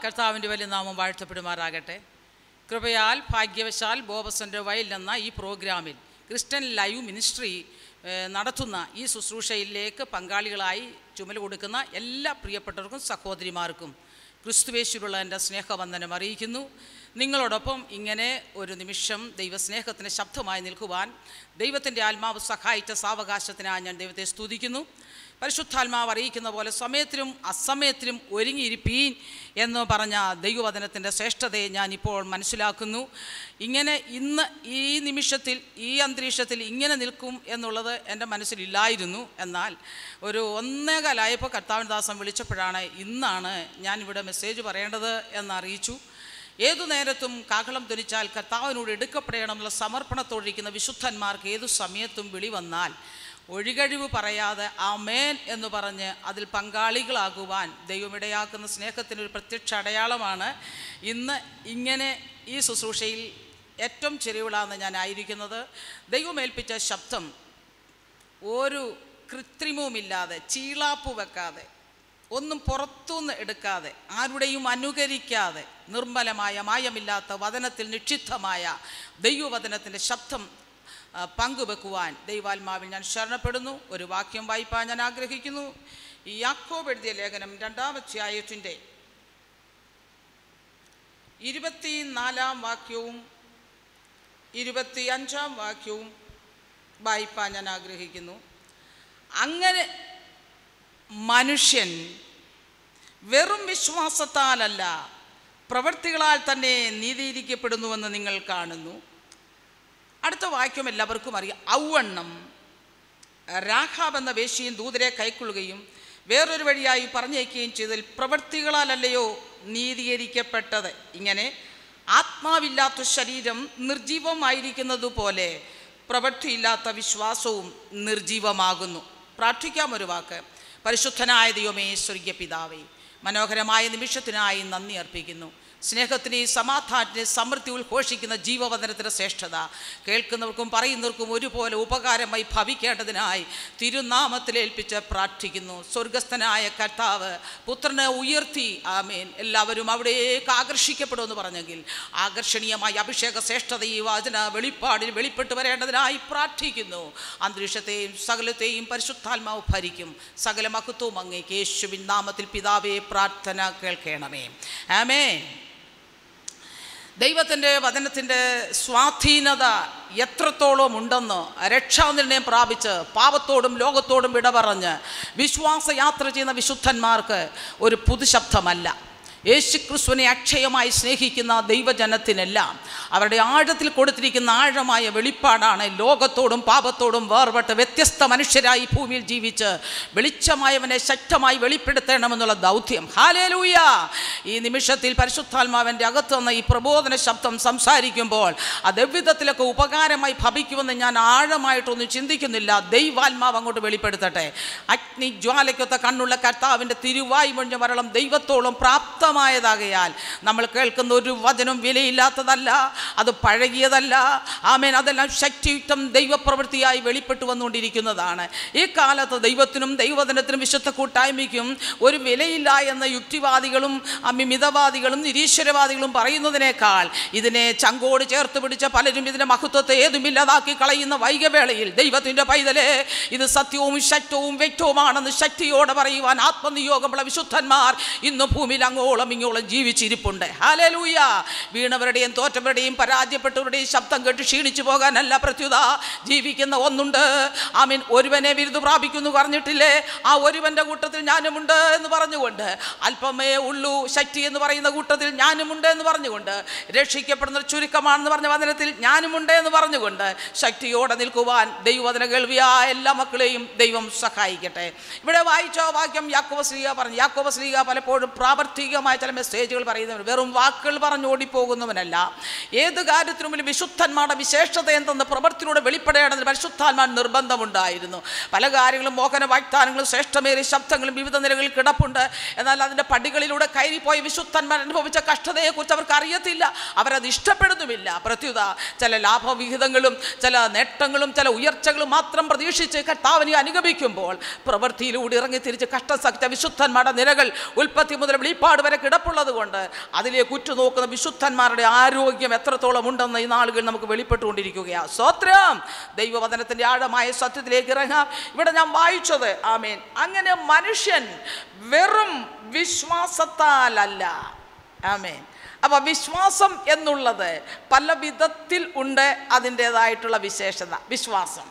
കർത്താവിൻ്റെ വലിയ നാമം വാഴ്ത്തപ്പെടുമാറാകട്ടെ കൃപയാൽ ഭാഗ്യവശാൽ ബോബസൻ്റെ വയൽ എന്ന ഈ പ്രോഗ്രാമിൽ ക്രിസ്ത്യൻ ലൈവ് മിനിസ്ട്രി ഏഹ്, നടത്തുന്ന ഈ ശുശ്രൂഷയിലേക്ക് പങ്കാളികളായി ചുമൽ കൊടുക്കുന്ന എല്ലാ പ്രിയപ്പെട്ടവർക്കും സഹോദരിമാർക്കും ക്രിസ്തുവേശുള്ള എൻ്റെ സ്നേഹവന്ദനം അറിയിക്കുന്നു നിങ്ങളോടൊപ്പം ഇങ്ങനെ ഒരു നിമിഷം ദൈവസ്നേഹത്തിന് ശബ്ദമായി നിൽക്കുവാൻ ദൈവത്തിൻ്റെ ആത്മാവ് സഹായിച്ച സാവകാശത്തിനായി ഞാൻ ദൈവത്തെ സ്തുതിക്കുന്നു പരിശുദ്ധാത്മാവ് അറിയിക്കുന്ന പോലെ സമയത്തിലും അസമയത്തിലും ഒരുങ്ങിയിരിപ്പീൻ എന്ന് പറഞ്ഞ ദൈവവചനത്തിൻ്റെ ശ്രേഷ്ഠതയെ ഞാൻ ഇപ്പോൾ മനസ്സിലാക്കുന്നു ഇങ്ങനെ ഇന്ന് ഈ നിമിഷത്തിൽ ഈ അന്തരീക്ഷത്തിൽ ഇങ്ങനെ നിൽക്കും എന്നുള്ളത് എൻ്റെ മനസ്സിലില്ലായിരുന്നു എന്നാൽ ഒരു ഒന്നേകാലായപ്പോൾ കർത്താവിൻ ദാസം വിളിച്ചപ്പോഴാണ് ഇന്നാണ് ഞാനിവിടെ മെസ്സേജ് പറയേണ്ടത് എന്നറിയിച്ചു ഏതു നേരത്തും കാഹളം ധരിച്ചാൽ കർത്താവിനോട് എടുക്കപ്പെടണമെന്നുള്ള സമർപ്പണത്തോടിരിക്കുന്ന വിശുദ്ധന്മാർക്ക് ഏതു സമയത്തും വിളി വന്നാൽ ഒഴികഴിവ് പറയാതെ ആമേൻ എന്ന് പറഞ്ഞ് അതിൽ പങ്കാളികളാകുവാൻ ദൈവമിടയാക്കുന്ന സ്നേഹത്തിനൊരു പ്രത്യക്ഷ അടയാളമാണ് ഇന്ന് ഇങ്ങനെ ഈ ശുശ്രൂഷയിൽ ഏറ്റവും ചെറിയവിളാന്ന് ഞാൻ ആയിരിക്കുന്നത് ദൈവമേൽപ്പിച്ച ശബ്ദം ഒരു കൃത്രിമവുമില്ലാതെ ചീളാപ്പ് വെക്കാതെ ഒന്നും പുറത്തുനിന്ന് എടുക്കാതെ ആരുടെയും അനുകരിക്കാതെ നിർമ്മലമായ മായമില്ലാത്ത വചനത്തിൽ നിക്ഷിപ്തമായ ദൈവവചനത്തിൻ്റെ ശബ്ദം ആ, പങ്കുവെക്കുവാൻ ദൈവാത്മാവിൽ ഞാൻ ശരണപ്പെടുന്നു ഒരു വാക്യം വായിപ്പാൻ ഞാൻ ആഗ്രഹിക്കുന്നു ഈ യാക്കോബ് എഴുതിയ ലേഖനം രണ്ടാം അധ്യായത്തിൻ്റെ ഇരുപത്തിനാലാം വാക്യവും ഇരുപത്തി അഞ്ചാം വാക്യവും വായിപ്പാൻ ഞാൻ ആഗ്രഹിക്കുന്നു അങ്ങനെ മനുഷ്യൻ വെറും വിശ്വാസത്താലല്ല പ്രവൃത്തികളാൽ തന്നെ നീതിയിരിക്കപ്പെടുന്നുവെന്ന് നിങ്ങൾ കാണുന്നു അടുത്ത വാക്യം എല്ലാവർക്കും അറിയാം ഔവണ്ണം രാഘാബ് എന്ന വേശ്യയും ദൂതരെ കൈക്കൊള്ളുകയും വേറൊരു വഴിയായി പറഞ്ഞയക്കുകയും ചെയ്തതിൽ പ്രവൃത്തികളാലല്ലയോ നീതീകരിക്കപ്പെട്ടത് ഇങ്ങനെ ആത്മാവില്ലാത്ത ശരീരം നിർജീവമായിരിക്കുന്നതുപോലെ പ്രവൃത്തിയില്ലാത്ത വിശ്വാസവും നിർജീവമാകുന്നു പ്രാർത്ഥിക്കാം ഒരു വാക്ക് പരിശുദ്ധനായ ദൈവമേ സ്വർഗീയ പിതാവേ മനോഹരമായ നിമിഷത്തിനായി നന്ദി അർപ്പിക്കുന്നു സ്നേഹത്തിനെയും സമാധാനത്തിനെയും സമൃദ്ധി ഉദ്ഘോഷിക്കുന്ന ജീവവചനത്തിൻ്റെ ശ്രേഷ്ഠത കേൾക്കുന്നവർക്കും പറയുന്നവർക്കും ഒരുപോലെ ഉപകാരമായി ഭവിക്കേണ്ടതിനായി തിരുനാമത്തിൽ ഏൽപ്പിച്ച് പ്രാർത്ഥിക്കുന്നു സ്വർഗസ്ഥനായ കർത്താവ് പുത്രനെ ഉയർത്തി ആമേൻ എല്ലാവരും അവിടേക്ക് ആകർഷിക്കപ്പെടുമെന്ന് പറഞ്ഞെങ്കിൽ ആകർഷണീയമായ അഭിഷേക ശ്രേഷ്ഠത ഈ വാചന വെളിപ്പാടിൽ വെളിപ്പെട്ട് വരേണ്ടതിനായി പ്രാർത്ഥിക്കുന്നു അന്തരീക്ഷത്തെയും സകലത്തെയും പരിശുദ്ധാത്മാവ് ഭരിക്കും സകല മഹത്വവും അങ്ങേക്ക് യേശുവിൻ നാമത്തിൽ പിതാവേ പ്രാർത്ഥന കേൾക്കണമേ ആമേ ദൈവത്തിൻ്റെ വചനത്തിൻ്റെ സ്വാധീനത എത്രത്തോളം ഉണ്ടെന്ന് രക്ഷാനിർണയം പ്രാപിച്ച് പാപത്തോടും ലോകത്തോടും വിട പറഞ്ഞ് വിശ്വാസയാത്ര ചെയ്യുന്ന വിശുദ്ധന്മാർക്ക് ഒരു പുതുശബ്ദമല്ല യേശുക്രിസ്തുവിനെ അക്ഷയമായി സ്നേഹിക്കുന്ന ദൈവജനത്തിനെല്ലാം അവരുടെ ആഴത്തിൽ കൊടുത്തിരിക്കുന്ന ആഴമായ വെളിപ്പാടാണ് ലോകത്തോടും പാപത്തോടും വേർപെട്ട് വ്യത്യസ്ത മനുഷ്യരായി ഭൂമിയിൽ ജീവിച്ച് വെളിച്ചമായവനെ ശക്തമായി വെളിപ്പെടുത്തണമെന്നുള്ള ദൗത്യം ഹാലേലൂയ ഈ നിമിഷത്തിൽ പരിശുദ്ധാത്മാവിൻ്റെ അകത്ത് വന്ന ഈ പ്രബോധന ശബ്ദം സംസാരിക്കുമ്പോൾ അത് എவ்விധത്തിലൊക്കെ ഉപകാരമായി ഭവിക്കുമെന്ന് ഞാൻ ആഴമായിട്ടൊന്നും ചിന്തിക്കുന്നില്ല ദൈവാത്മാവ് അങ്ങോട്ട് വെളിപ്പെടുത്തട്ടെ അഗ്നി ജ്വാലയ്ക്കൊത്ത കണ്ണുള്ള കർത്താവിൻ്റെ തിരുവായി മുഴിഞ്ഞ മരണം ദൈവത്തോളം പ്രാപ്തമായതാകയാൽ നമ്മൾ കേൾക്കുന്ന ഒരു വചനം വിലയില്ലാത്തതല്ല അത് പഴകിയതല്ല ആമേൻ അതെല്ലാം ശക്തിയുക്തം ദൈവപ്രവൃത്തിയായി വെളിപ്പെട്ടു വന്നുകൊണ്ടിരിക്കുന്നതാണ് ഈ കാലത്ത് ദൈവത്തിനും ദൈവവചനത്തിനും വിശുദ്ധ കൂട്ടായ്മയ്ക്കും ഒരു വിലയില്ല എന്ന യുക്തിവാദികളും അമ്മി മിതവാദികളും നിരീശ്വരവാദികളും പറയുന്നതിനേക്കാൾ ഇതിനെ ചങ്കോട് ചേർത്ത് പിടിച്ച പലരും ഇതിൻ്റെ മഹത്വത്തെ ഏതുമില്ലാതാക്കി കളയുന്ന വൈകവേളയിൽ ദൈവത്തിൻ്റെ പൈതലേ ഇത് സത്യവും ശക്തവും വ്യക്തവുമാണെന്ന് ശക്തിയോടെ പറയുവാൻ ആത്മനിയോഗമുള്ള വിശുദ്ധന്മാർ ഇന്ന് ഭൂമിയിൽ അങ്ങോളം ഇങ്ങോളം ജീവിച്ചിരിപ്പുണ്ട് ഹാലലൂയ വീണവരുടെയും തോറ്റവരുടെയും പരാജയപ്പെട്ടവരുടെയും ശബ്ദം കേട്ട് ക്ഷീണിച്ചു പോകാനല്ല പ്രത്യുത ജീവിക്കുന്ന ഒന്നുണ്ട് ആമീൻ ഒരുവനെ ബിരുദ പ്രാപിക്കുന്നു പറഞ്ഞിട്ടില്ലേ ആ ഒരുവൻ്റെ കൂട്ടത്തിൽ ഞാനുമുണ്ട് എന്ന് പറഞ്ഞുകൊണ്ട് അല്പമേ ഉള്ളൂ ശക്തി എന്ന് പറയുന്ന കൂട്ടത്തിൽ ഞാനുമുണ്ട് എന്ന് പറഞ്ഞുകൊണ്ട് രക്ഷിക്കപ്പെടുന്ന ഒരു ചുരുക്കമാണെന്ന് പറഞ്ഞ വചനത്തിൽ ഞാനുമുണ്ട് എന്ന് പറഞ്ഞുകൊണ്ട് ശക്തിയോടെ നിൽക്കുവാൻ ദൈവവചന കേൾവിയായ എല്ലാ മക്കളെയും ദൈവം സഹായിക്കട്ടെ ഇവിടെ വായിച്ച വാക്യം യാക്കോബ ശ്രീക പറഞ്ഞു യാക്കോബ ശ്രീക പലപ്പോഴും പ്രാവർത്തികമായ ചില മെസ്സേജുകൾ പറയുന്നവർ വെറും വാക്കുകൾ പറഞ്ഞു ഓടിപ്പോകുന്നവനല്ല ഏത് കാര്യത്തിനും വിശുദ്ധന്മാരുടെ വിശേഷത എന്തെന്ന് പ്രവൃത്തിയിലൂടെ വെളിപ്പെടേണ്ടതിന് പരിശുദ്ധാത്മാൻ നിർബന്ധമുണ്ടായിരുന്നു പല കാര്യങ്ങളും മോഹന വാഗ്ദാനങ്ങളും ശ്രേഷ്ഠമേറിയ ശബ്ദങ്ങളും വിവിധ നിലകളിൽ കിടപ്പുണ്ട് എന്നാൽ അതിൻ്റെ പടികളിലൂടെ കയറിപ്പോയ വിശുദ്ധന്മാർ അനുഭവിച്ച കഷ്ടതയെക്കുറിച്ച് അവർക്ക് അറിയത്തില്ല അവരത് ഇഷ്ടപ്പെടുന്നുമില്ല പ്രത്യുത ചില ലാഭവിഹിതങ്ങളും ചില നേട്ടങ്ങളും ചില ഉയർച്ചകളും മാത്രം പ്രതീക്ഷിച്ച് കർത്താവിനെ അനുഗമിക്കുമ്പോൾ പ്രവൃത്തിയിലൂടെ ഇറങ്ങി തിരിച്ച് കഷ്ടം സഹിച്ച വിശുദ്ധന്മാരുടെ നിരകൾ ഉൽപ്പത്തി മുതൽ വെളിപ്പാട് വരെ അവിടെ കിടപ്പുള്ളത് കൊണ്ട് അതിലേക്ക് ഉറ്റുനോക്കുന്ന വിശുദ്ധന്മാരുടെ ആരോഗ്യം എത്രത്തോളം ഉണ്ടെന്ന് ഈ നാളുകൾ നമുക്ക് വെളിപ്പെട്ടുകൊണ്ടിരിക്കുകയാണ് സ്വത്രം ദൈവവചനത്തിൻ്റെ ആഴമായ സത്യത്തിലേക്ക് ഇറങ്ങാം ഇവിടെ ഞാൻ വായിച്ചത് ആമേൻ അങ്ങനെ മനുഷ്യൻ വെറും വിശ്വാസത്താലല്ല ആമേൻ അപ്പോൾ വിശ്വാസം എന്നുള്ളത് പല വിധത്തിൽ ഉണ്ട് അതിൻ്റേതായിട്ടുള്ള വിശേഷത വിശ്വാസം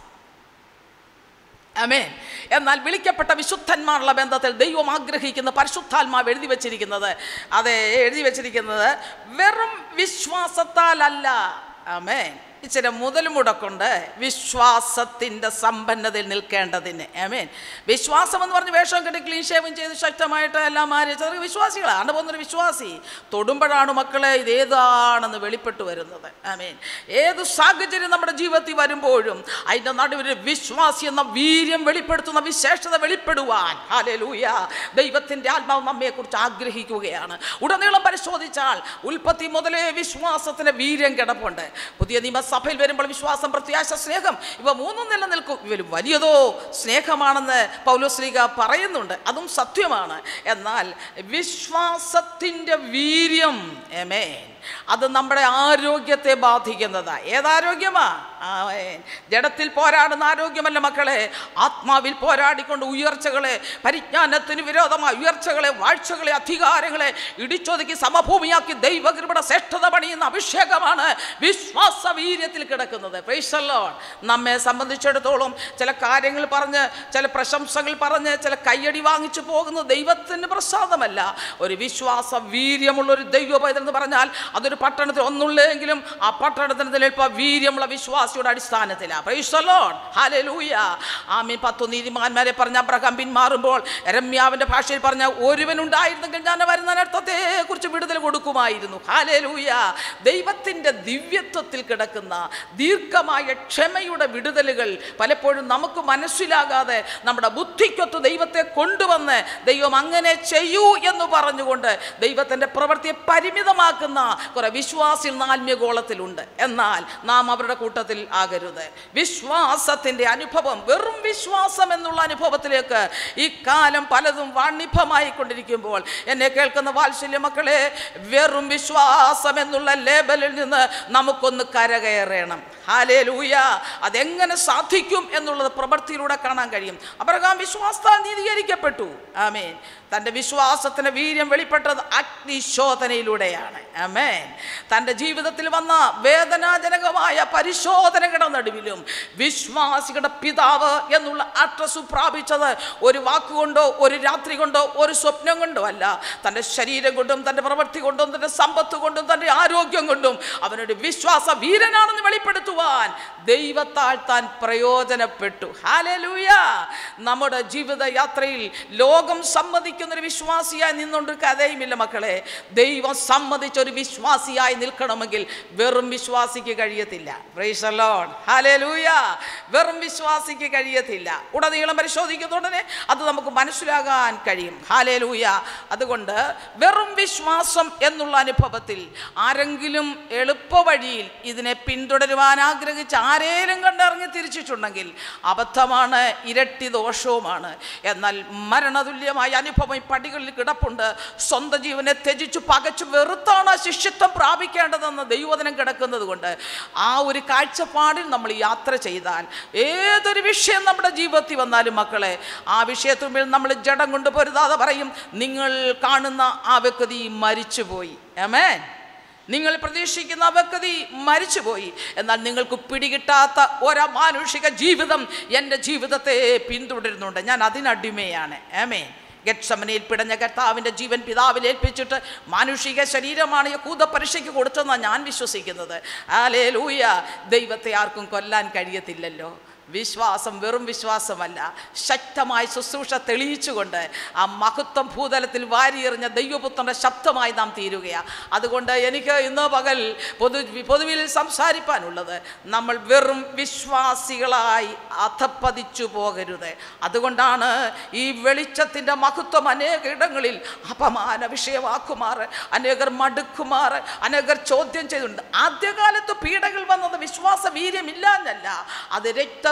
അമേൻ എന്നാൽ വിളിക്കപ്പെട്ട വിശുദ്ധന്മാരുള്ള ബന്ധത്തിൽ ദൈവം ആഗ്രഹിക്കുന്ന പരിശുദ്ധാത്മാവ് എഴുതി വച്ചിരിക്കുന്നത് അതെ എഴുതി വച്ചിരിക്കുന്നത് വെറും വിശ്വാസത്താലല്ല അമേൻ ഇച്ചിരി മുതൽ മുടക്കുണ്ട് വിശ്വാസത്തിൻ്റെ സമ്പന്നതയിൽ നിൽക്കേണ്ടതിന് അമേൻ വിശ്വാസം എന്ന് പറഞ്ഞ് വേഷം കെട്ടി ക്ലീൻ ഷേവും ചെയ്ത് ശക്തമായിട്ട് എല്ലാം മാറി ചെറിയ വിശ്വാസികളാണ് പോകുന്നൊരു വിശ്വാസി തൊടുമ്പോഴാണ് മക്കളെ ഇത് ഏതാണെന്ന് വെളിപ്പെട്ട് വരുന്നത് അമേൻ ഏത് സാഹചര്യം നമ്മുടെ ജീവിതത്തിൽ വരുമ്പോഴും അതിൻ്റെ നടുവിൽ വിശ്വാസി എന്ന വീര്യം വെളിപ്പെടുത്തുന്ന വിശേഷത വെളിപ്പെടുവാൻ ഹാലലൂയ ദൈവത്തിൻ്റെ ആത്മാവ് നമ്മെക്കുറിച്ച് ആഗ്രഹിക്കുകയാണ് ഉടനീളം പരിശോധിച്ചാൽ ഉൽപ്പത്തി മുതലേ വിശ്വാസത്തിന് വീര്യം കിടപ്പുണ്ട് പുതിയ നിയമസഭയിൽ വരുമ്പോൾ വിശ്വാസം പ്രത്യാശ സ്നേഹം ഇവ മൂന്നും നിലനിൽക്കും ഇവർ വലിയതോ സ്നേഹമാണെന്ന് പൗലോസ്ലിക പറയുന്നുണ്ട് അതും സത്യമാണ് എന്നാൽ വിശ്വാസത്തിൻ്റെ വീര്യം എമേൻ അത് നമ്മുടെ ആരോഗ്യത്തെ ബാധിക്കുന്നതാ ഏതാരോഗ്യമാ ആമേൻ. ജഡത്തിൽ പോരാടുന്ന ആരോഗ്യമല്ല മക്കളെ ആത്മാവിൽ പോരാടിക്കൊണ്ട് ഉയർച്ചകളെ പരിജ്ഞാനത്തിന് വിരോധമായ ഉയർച്ചകളെ വാഴ്ചകളെ അധികാരങ്ങളെ ഇടിച്ചൊതുക്കി സമഭൂമിയാക്കി ദൈവകൃപയുടെ ശ്രേഷ്ഠത പണിയുന്ന അഭിഷേകമാണ് വിശ്വാസ വീര്യത്തിൽ കിടക്കുന്നത് പ്രൈസല്ലോൺ നമ്മെ സംബന്ധിച്ചിടത്തോളം ചില കാര്യങ്ങൾ പറഞ്ഞ് ചില പ്രശംസകൾ പറഞ്ഞ് ചില കയ്യടി വാങ്ങിച്ചു പോകുന്നത് ദൈവത്തിന് പ്രസാദമല്ല ഒരു വിശ്വാസ വീര്യമുള്ള ഒരു ദൈവ പൈതൽ എന്ന് പറഞ്ഞാൽ അതൊരു പട്ടണത്തിൽ ഒന്നുള്ളെങ്കിലും ആ പട്ടണത്തിന് നിലനിൽപ്പ വീര്യമുള്ള വിശ്വാസിയുടെ അടിസ്ഥാനത്തിലാണ് പ്രൈസലോൺ ഹാലലൂയ ആമീൻ പത്തു നീതിമാന്മാരെ പറഞ്ഞ അബ്രഹാം പിന്മാറുമ്പോൾ രമ്യാവിൻ്റെ ഭാഷയിൽ പറഞ്ഞ ഒരുവനുണ്ടായിരുന്നെങ്കിൽ ഞാൻ വരുന്ന അർത്ഥത്തെ കുറിച്ച് വിടുതൽ കൊടുക്കുമായിരുന്നു ഹാലലൂയ ദൈവത്തിൻ്റെ ദിവ്യത്വത്തിൽ കിടക്കുന്ന ദീർഘമായ ക്ഷമയുടെ വിടുതലുകൾ പലപ്പോഴും നമുക്ക് മനസ്സിലാകാതെ നമ്മുടെ ബുദ്ധിക്കൊത്ത് ദൈവത്തെ കൊണ്ടുവന്ന് ദൈവം അങ്ങനെ ചെയ്യൂ എന്ന് പറഞ്ഞുകൊണ്ട് ദൈവത്തിൻ്റെ പ്രവൃത്തിയെ പരിമിതമാക്കുന്ന കുറെ വിശ്വാസികൾ ആത്മീയഗോളത്തിലുണ്ട് എന്നാൽ നാം അവരുടെ കൂട്ടത്തിൽ ആകരുത് വിശ്വാസത്തിൻ്റെ അനുഭവം വെറും വിശ്വാസം എന്നുള്ള അനുഭവത്തിലേക്ക് ഈ കാലം പലതും വാണിഭമായി കൊണ്ടിരിക്കുമ്പോൾ എന്നെ കേൾക്കുന്ന വാത്സല്യ മക്കളെ വെറും വിശ്വാസം എന്നുള്ള ലേബലിൽ നിന്ന് നമുക്കൊന്ന് കരകയറണം ഹാലേ ലൂയ അതെങ്ങനെ സാധിക്കും എന്നുള്ളത് പ്രവൃത്തിയിലൂടെ കാണാൻ കഴിയും അബ്രഹാം വിശ്വാസത്താൽ നീതീകരിക്കപ്പെട്ടു ആമേൻ തൻ്റെ വിശ്വാസത്തിന് വീര്യം വെളിപ്പെട്ടത് അഗ്നിശോധനയിലൂടെയാണ് ആമേൻ തൻ്റെ ജീവിതത്തിൽ വന്ന വേദനാജനകമായ പരിശോധനകളുടെ നടുവിലും വിശ്വാസികളുടെ പിതാവ് എന്നുള്ള അഡ്രസ് പ്രാപിച്ചത് ഒരു വാക്കുകൊണ്ടോ ഒരു രാത്രി കൊണ്ടോ ഒരു സ്വപ്നം കൊണ്ടോ അല്ല തൻ്റെ ശരീരം കൊണ്ടും തൻ്റെ പ്രവൃത്തി കൊണ്ടും തൻ്റെ സമ്പത്ത് കൊണ്ടും തൻ്റെ ആരോഗ്യം കൊണ്ടും അവനൊരു വിശ്വാസ വീരനാണെന്ന് വെളിപ്പെടുത്തുവാൻ ദൈവത്താൽ താൻ പ്രയോജനപ്പെട്ടു ഹാലലൂയ നമ്മുടെ ജീവിതയാത്രയിൽ ലോകം സമ്മതിക്കുന്ന ഒരു വിശ്വാസിയായി നിന്നുകൊണ്ട് ഒരു കഥയുമില്ല മക്കളെ ദൈവം സമ്മതിച്ച ഒരു വിശ്വാസിയായി നിൽക്കണമെങ്കിൽ വെറും വിശ്വാസിക്ക് കഴിയത്തില്ല പ്രൈസ് ലോൺ ഹാലലൂയ വെറും വിശ്വാസിക്ക് കഴിയത്തില്ല ഉടനീളം പരിശോധിക്കുന്ന ഉടനെ അത് നമുക്ക് മനസ്സിലാകാൻ കഴിയും ഹാലലൂയ അതുകൊണ്ട് വെറും വിശ്വാസം എന്നുള്ള അനുഭവത്തിൽ ആരെങ്കിലും എളുപ്പവഴിയിൽ ഇതിനെ പിന്തുടരുവാൻ ആഗ്രഹിച്ച് ആരേലും കണ്ടിറങ്ങി തിരിച്ചിട്ടുണ്ടെങ്കിൽ അബദ്ധമാണ് ഇരട്ടി ദോഷവുമാണ് എന്നാൽ മരണതുല്യമായ അനുഭവം ഈ പടികളിൽ കിടപ്പുണ്ട് സ്വന്തം ജീവനെ ത്യജിച്ചു പകച്ചു വെറുത്താണ് ആ ശിഷ്യത്വം പ്രാപിക്കേണ്ടതെന്ന് ദൈവദിനം കിടക്കുന്നത് കൊണ്ട് ആ ഒരു കാഴ്ചപ്പാടിൽ നമ്മൾ യാത്ര ചെയ്താൽ ഏതൊരു വിഷയം നമ്മുടെ ജീവിതത്തിൽ വന്നാലും മക്കളെ ആ വിഷയത്തിന്മേൽ നമ്മൾ ജഡം കൊണ്ട് പൊരുതാതെ പറയും നിങ്ങൾ കാണുന്ന ആ വ്യക്തി മരിച്ചുപോയി അമേൻ നിങ്ങൾ പ്രതീക്ഷിക്കുന്ന ആ വ്യക്തി മരിച്ചുപോയി എന്നാൽ നിങ്ങൾക്ക് പിടികിട്ടാത്ത ഒരമാനുഷിക ജീവിതം എൻ്റെ ജീവിതത്തെ പിന്തുടരുന്നുണ്ട് ഞാൻ അതിനടിമയാണ് ആമേൻ ഗെറ്റ്സമനയിൽ പിടഞ്ഞ കർത്താവിൻ്റെ ജീവൻ പിതാവിൽ ഏൽപ്പിച്ചിട്ട് മാനുഷിക ശരീരമാണ് യഹൂദ പരീക്ഷയ്ക്ക് കൊടുത്തെന്നാണ് ഞാൻ വിശ്വസിക്കുന്നത് ആലേ ലൂയ ദൈവത്തെ ആർക്കും കൊല്ലാൻ കഴിയത്തില്ലല്ലോ വിശ്വാസം വെറും വിശ്വാസമല്ല ശക്തമായ ശുശ്രൂഷ തെളിയിച്ചുകൊണ്ട് ആ മഹത്വം ഭൂതലത്തിൽ വാരിയെറിഞ്ഞ ദൈവപുത്രൻ്റെ ശബ്ദമായി നാം തീരുകയാണ് അതുകൊണ്ട് എനിക്ക് ഇന്ന് പകൽ പൊതു പൊതുവിൽ സംസാരിപ്പാനുള്ളത് നമ്മൾ വെറും വിശ്വാസികളായി അധപ്പതിച്ചു പോകരുത് അതുകൊണ്ടാണ് ഈ വെളിച്ചത്തിൻ്റെ മഹത്വം അനേക ഇടങ്ങളിൽ അപമാന വിഷയമാക്കുമാർ അനേകർ മടുക്കുമാർ അനേകർ ചോദ്യം ചെയ്തിട്ടുണ്ട് ആദ്യകാലത്ത് പീഡകൾ വന്നത് വിശ്വാസ വീര്യമില്ല എന്നല്ല അത് രക്തം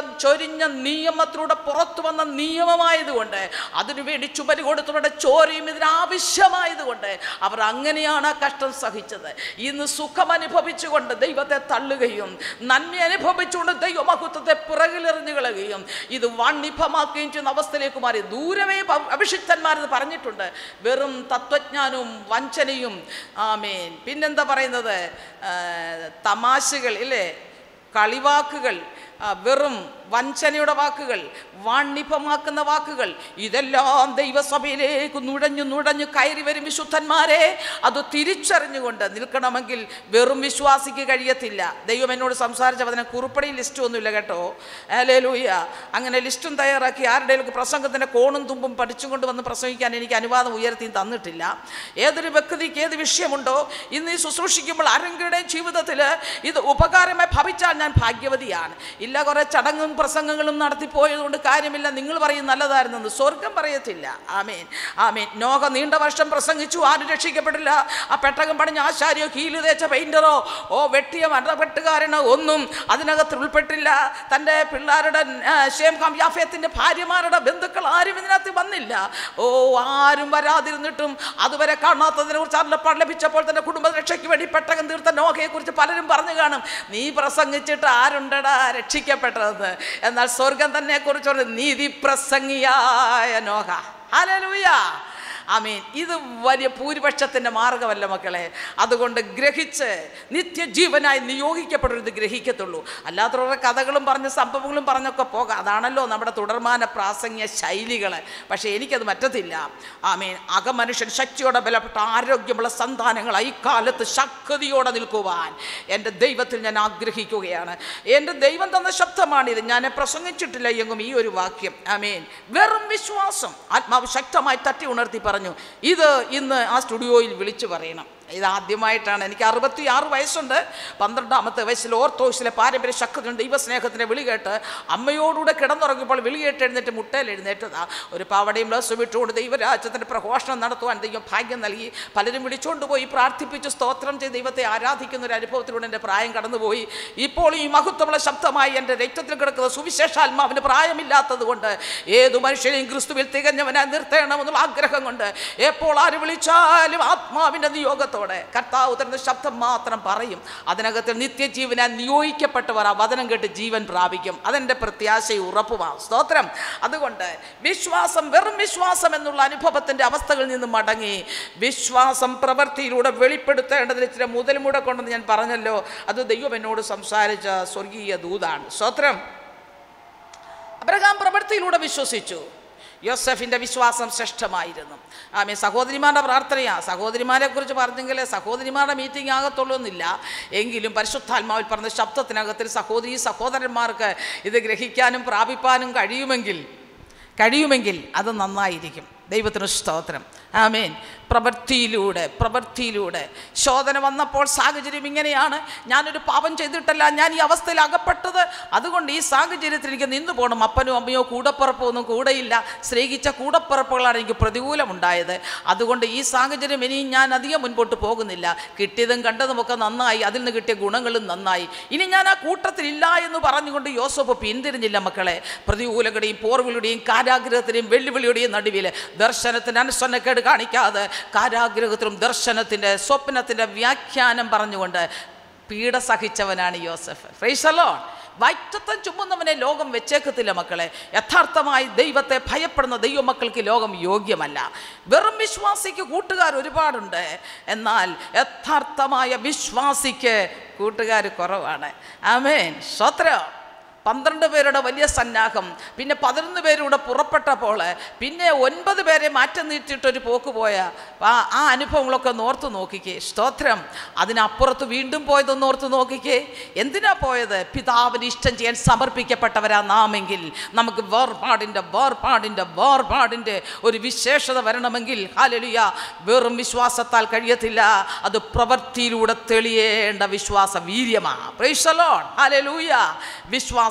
ദൈവം ചൊരിഞ്ഞ നിയമത്തിലൂടെ പുറത്തു വന്ന നിയമമായതുകൊണ്ട് അതിനുവേണ്ടി ചുമര് കൊടുത്തവരുടെ ചോരയും ഇതിനാവശ്യമായതുകൊണ്ട് അവർ അങ്ങനെയാണ് ആ കഷ്ടം സഹിച്ചത് ഇന്ന് സുഖം അനുഭവിച്ചുകൊണ്ട് ദൈവത്തെ തള്ളുകയും നന്മ അനുഭവിച്ചുകൊണ്ട് ദൈവമഹത്വത്തെ പിറകിലെറിഞ്ഞു കളയുകയും ഇത് വണ്ണിഭമാക്കുകയും ചെയ്യുന്ന അവസ്ഥയിലേക്ക് മാറി ദൂരമേ ഭ- അഭിഷിക്തന്മാരെന്ന് പറഞ്ഞിട്ടുണ്ട് വെറും തത്വജ്ഞാനവും വഞ്ചനയും ആമേൻ പിന്നെന്താ പറയുന്നത് ആ, തമാശകൾ ഇല്ലേ കളിവാക്കുകൾ ആ, വെറും വഞ്ചനയുടെ വാക്കുകൾ വാണിഭമാക്കുന്ന വാക്കുകൾ ഇതെല്ലാം ദൈവസഭയിലേക്ക് നുഴഞ്ഞു നുഴഞ്ഞു കയറി വരും വിശുദ്ധന്മാരെ അത് തിരിച്ചറിഞ്ഞുകൊണ്ട് നിൽക്കണമെങ്കിൽ വെറും വിശ്വാസിക്ക് കഴിയത്തില്ല ദൈവം എന്നോട് സംസാരിച്ചപ്പോൾ അതിനെ കുറിപ്പടി ലിസ്റ്റ് ഒന്നുമില്ല കേട്ടോ അല്ലേ ലൂയ അങ്ങനെ ലിസ്റ്റും തയ്യാറാക്കി ആരുടെയൊക്കെ പ്രസംഗത്തിൻ്റെ കോണും തുമ്പും പഠിച്ചുകൊണ്ട് വന്ന് പ്രസംഗിക്കാൻ എനിക്ക് അനുവാദം ഉയർത്തി തന്നിട്ടില്ല ഏതൊരു വ്യക്തിക്ക് ഏത് വിഷയമുണ്ടോ ഇന്ന് ഈ ശുശ്രൂഷിക്കുമ്പോൾ ആരെങ്കിലും ജീവിതത്തിൽ ഇത് ഉപകാരമായി ഭവിച്ചാൽ ഞാൻ ഭാഗ്യവതിയാണ് ഇല്ല കുറേ ചടങ്ങും പ്രസംഗങ്ങളും നടത്തിപ്പോയതുകൊണ്ട് കാര്യമില്ല നിങ്ങൾ പറയും നല്ലതായിരുന്നെന്ന് സ്വർഗം പറയത്തില്ല ആമേൻ ആമേൻ നോക നീണ്ട വർഷം പ്രസംഗിച്ചു ആരും രക്ഷിക്കപ്പെടില്ല ആ പെട്ടകം പണിഞ്ഞ ആശാരിയോ കീല് തേച്ച പെയിൻറ്ററോ ഓ വെട്ടിയ മരണപ്പെട്ടുകാരനോ ഒന്നും അതിനകത്ത് ഉൾപ്പെട്ടില്ല തൻ്റെ പിള്ളേരുടെ ഷേം ഖാം യാഫയത്തിൻ്റെ ഭാര്യമാരുടെ ബന്ധുക്കൾ ആരും ഇതിനകത്ത് വന്നില്ല ഓ ആരും വരാതിരുന്നിട്ടും അതുവരെ കാണാത്തതിനെ കുറിച്ച് അരുളപ്പാട് ലഭിച്ചപ്പോൾ തൻ്റെ കുടുംബ രക്ഷയ്ക്ക് വേണ്ടി പെട്ടകം തീർത്ത നോഹയെ കുറിച്ച് പലരും പറഞ്ഞു കാണും നീ പ്രസംഗിച്ചിട്ട് ആരുണ്ടടാ രക്ഷിക്കപ്പെട്ടതെന്ന് എന്നാൽ സ്വർഗം തന്നെ കുറിച്ച് നീതി പ്രസംഗിയായ നോഹ ഹല്ലേലൂയ ആമീൻ ഇത് വലിയ ഭൂരിപക്ഷത്തിൻ്റെ മാർഗമല്ല മക്കളെ അതുകൊണ്ട് ഗ്രഹിച്ച് നിത്യജീവനായി നിയോഗിക്കപ്പെടരുത് ഗ്രഹിക്കത്തുള്ളൂ അല്ലാത്തവരുടെ കഥകളും പറഞ്ഞ് സംഭവങ്ങളും പറഞ്ഞൊക്കെ പോകാം അതാണല്ലോ നമ്മുടെ തുടർമാന പ്രാസംഗ്യ ശൈലികൾ പക്ഷേ എനിക്കത് പറ്റത്തില്ല ആമീൻ അകമനുഷ്യൻ ശക്തിയോടെ ബലപ്പെട്ട ആരോഗ്യമുള്ള സന്താനങ്ങളായി ഇക്കാലത്ത് ശക്തിയോടെ നിൽക്കുവാൻ എൻ്റെ ദൈവത്തിൽ ഞാൻ ആഗ്രഹിക്കുകയാണ് എൻ്റെ ദൈവം തന്ന ശബ്ദമാണിത് ഞാൻ പ്രസംഗിച്ചിട്ടില്ല എങ്കും ഈ ഒരു വാക്യം ആമീൻ വെറും വിശ്വാസം ആത്മാവ് ശക്തമായി തട്ടി ഉണർത്തി പറഞ്ഞു ഇത് ഇന്ന് ആ സ്റ്റുഡിയോയിൽ വിളിച്ചു പറയണം ഇത് ആദ്യമായിട്ടാണ് എനിക്ക് അറുപത്തി ആറ് വയസ്സുണ്ട് പന്ത്രണ്ടാമത്തെ വയസ്സിൽ ഓർത്തോസിലെ പാരമ്പര്യ ശക്തിയും ദൈവസ്നേഹത്തിൻ്റെ വിളി കേട്ട് അമ്മയോടുകൂടെ കിടന്നുറങ്ങിയപ്പോൾ വിളി കേട്ട് എഴുന്നേറ്റ് മുട്ടയിൽ എഴുന്നേറ്റതാ ഒരു പാവടയും ബ്ലസ് വിട്ടുകൊണ്ട് ദൈവരാജ്യത്തിൻ്റെ പ്രഘോഷണം നടത്തുവാൻ ദൈവം ഭാഗ്യം നൽകി പലരും വിളിച്ചുകൊണ്ട് പോയി പ്രാർത്ഥിപ്പിച്ച് സ്തോത്രം ചെയ്ത് ദൈവത്തെ ആരാധിക്കുന്ന ഒരു അനുഭവത്തിലൂടെ എൻ്റെ പ്രായം കടന്നുപോയി ഇപ്പോൾ ഈ മഹത്വമുള്ള ശബ്ദമായി എൻ്റെ രക്തത്തിൽ കിടക്കുന്ന സുവിശേഷാത്മാവിന് പ്രായമില്ലാത്തത് കൊണ്ട് ഏതു മനുഷ്യനെയും ക്രിസ്തുവിൽ തികഞ്ഞവനായി നിർത്തണമെന്നുള്ള ആഗ്രഹം കൊണ്ട് എപ്പോൾ ആര് വിളിച്ചാലും ആത്മാവിൻ്റെ നിയോഗത്തോടെ കർത്താവ് തരുന്ന ശബ്ദം മാത്രം പറയും അതിനകത്ത് നിത്യജീവനാൽ നിയോഗിക്കപ്പെട്ടവർ ആ വചനം കേട്ട് ജീവൻ പ്രാപിക്കും അതെൻ്റെ പ്രത്യാശയും ഉറപ്പുമാണ് സ്തോത്രം അതുകൊണ്ട് വിശ്വാസം വെറും വിശ്വാസം എന്നുള്ള അനുഭവത്തിൻ്റെ അവസ്ഥകളിൽ നിന്ന് മടങ്ങി വിശ്വാസം പ്രവൃത്തിയിലൂടെ വെളിപ്പെടുത്തേണ്ടതിന് ഇച്ചിരി മുതൽ മുടക്കൊണ്ടെന്ന് ഞാൻ പറഞ്ഞല്ലോ അത് ദൈവം എന്നോട് സംസാരിച്ച സ്വർഗീയ ദൂതാണ് സ്തോത്രം അബ്രഹാം പ്രവൃത്തിയിലൂടെ വിശ്വസിച്ചു യോസഫിൻ്റെ വിശ്വാസം ശ്രേഷ്ഠമായിരുന്നു ആമേ സഹോദരിമാരുടെ പ്രാർത്ഥനയാ സഹോദരിമാരെ കുറിച്ച് പറഞ്ഞെങ്കിൽ സഹോദരിമാരുടെ മീറ്റിംഗ് ആകത്തുള്ളൂ എന്നില്ല എങ്കിലും പരിശുദ്ധാത്മാവിൽ പറഞ്ഞ ശബ്ദത്തിനകത്തിൽ സഹോദരി സഹോദരന്മാർക്ക് ഇത് ഗ്രഹിക്കാനും പ്രാപിപ്പാനും കഴിയുമെങ്കിൽ കഴിയുമെങ്കിൽ അത് നന്നായിരിക്കും ദൈവത്തിന് സ്തോത്രം ആമേൻ പ്രവൃത്തിയിലൂടെ പ്രവൃത്തിയിലൂടെ ശോധന വന്നപ്പോൾ സാഹചര്യം ഇങ്ങനെയാണ് ഞാനൊരു പാപം ചെയ്തിട്ടല്ല ഞാൻ ഈ അവസ്ഥയിൽ അകപ്പെട്ടത് അതുകൊണ്ട് ഈ സാഹചര്യത്തിൽ എനിക്ക് നിന്നു പോകണം അപ്പനോ അമ്മയോ കൂടപ്പുറപ്പോ ഒന്നും കൂടെയില്ല സ്നേഹിച്ച കൂടപ്പുറപ്പുകളാണ് എനിക്ക് പ്രതികൂലമുണ്ടായത് അതുകൊണ്ട് ഈ സാഹചര്യം ഇനിയും ഞാൻ അധികം മുൻപോട്ട് പോകുന്നില്ല കിട്ടിയതും കണ്ടതുമൊക്കെ നന്നായി അതിൽ നിന്ന് കിട്ടിയ ഗുണങ്ങളും നന്നായി ഇനി ഞാൻ ആ കൂട്ടത്തിലില്ല എന്ന് പറഞ്ഞുകൊണ്ട് യോസഫ് പിന്തിരിഞ്ഞില്ല മക്കളെ പ്രതികൂലങ്ങളുടെയും പോർവിളുടെയും കാരാഗ്രഹത്തിൻ്റെയും വെല്ലുവിളിയുടെയും നടുവിൽ ദർശനത്തിന് അനുസരണക്കേട് കാണിക്കാതെ കാരാഗ്രഹത്തിലും ദർശനത്തിൻ്റെ സ്വപ്നത്തിൻ്റെ വ്യാഖ്യാനം പറഞ്ഞുകൊണ്ട് പീഡ സഹിച്ചവനാണ് യോസഫ് ഫ്രൈസലോ വൈറ്റത്വം ചുമന്നവനെ ലോകം വെച്ചേക്കത്തില്ല മക്കളെ യഥാർത്ഥമായി ദൈവത്തെ ഭയപ്പെടുന്ന ദൈവമക്കൾക്ക് ലോകം യോഗ്യമല്ല വെറും വിശ്വാസിക്ക് കൂട്ടുകാർ ഒരുപാടുണ്ട് എന്നാൽ യഥാർത്ഥമായ വിശ്വാസിക്ക് കൂട്ടുകാർ കുറവാണ് ആമേൻ സ്വത്രം പന്ത്രണ്ട് പേരുടെ വലിയ സന്നാഹം പിന്നെ പതിനൊന്ന് പേരൂടെ പുറപ്പെട്ടപ്പോൾ പിന്നെ ഒൻപത് പേരെ മാറ്റം നീട്ടിയിട്ടൊരു പോക്ക് പോയ ആ ആ അനുഭവങ്ങളൊക്കെ ഒന്ന് ഓർത്ത് നോക്കിക്കേ സ്തോത്രം അതിനപ്പുറത്ത് വീണ്ടും പോയതൊന്ന് ഓർത്ത് നോക്കിക്കേ എന്തിനാ പോയത് പിതാവിന് ഇഷ്ടം ചെയ്യാൻ സമർപ്പിക്കപ്പെട്ടവരാ നാമെങ്കിൽ നമുക്ക് വേർപാടിൻ്റെ വേർപാടിൻ്റെ വേർപാടിൻ്റെ ഒരു വിശേഷത വരണമെങ്കിൽ ഹാലലുയ വെറും വിശ്വാസത്താൽ കഴിയത്തില്ല അത് പ്രവൃത്തിയിലൂടെ തെളിയേണ്ട വിശ്വാസ വീര്യമാണ് പ്രൈസലോൺ ഹാലലൂയ വിശ്വാസ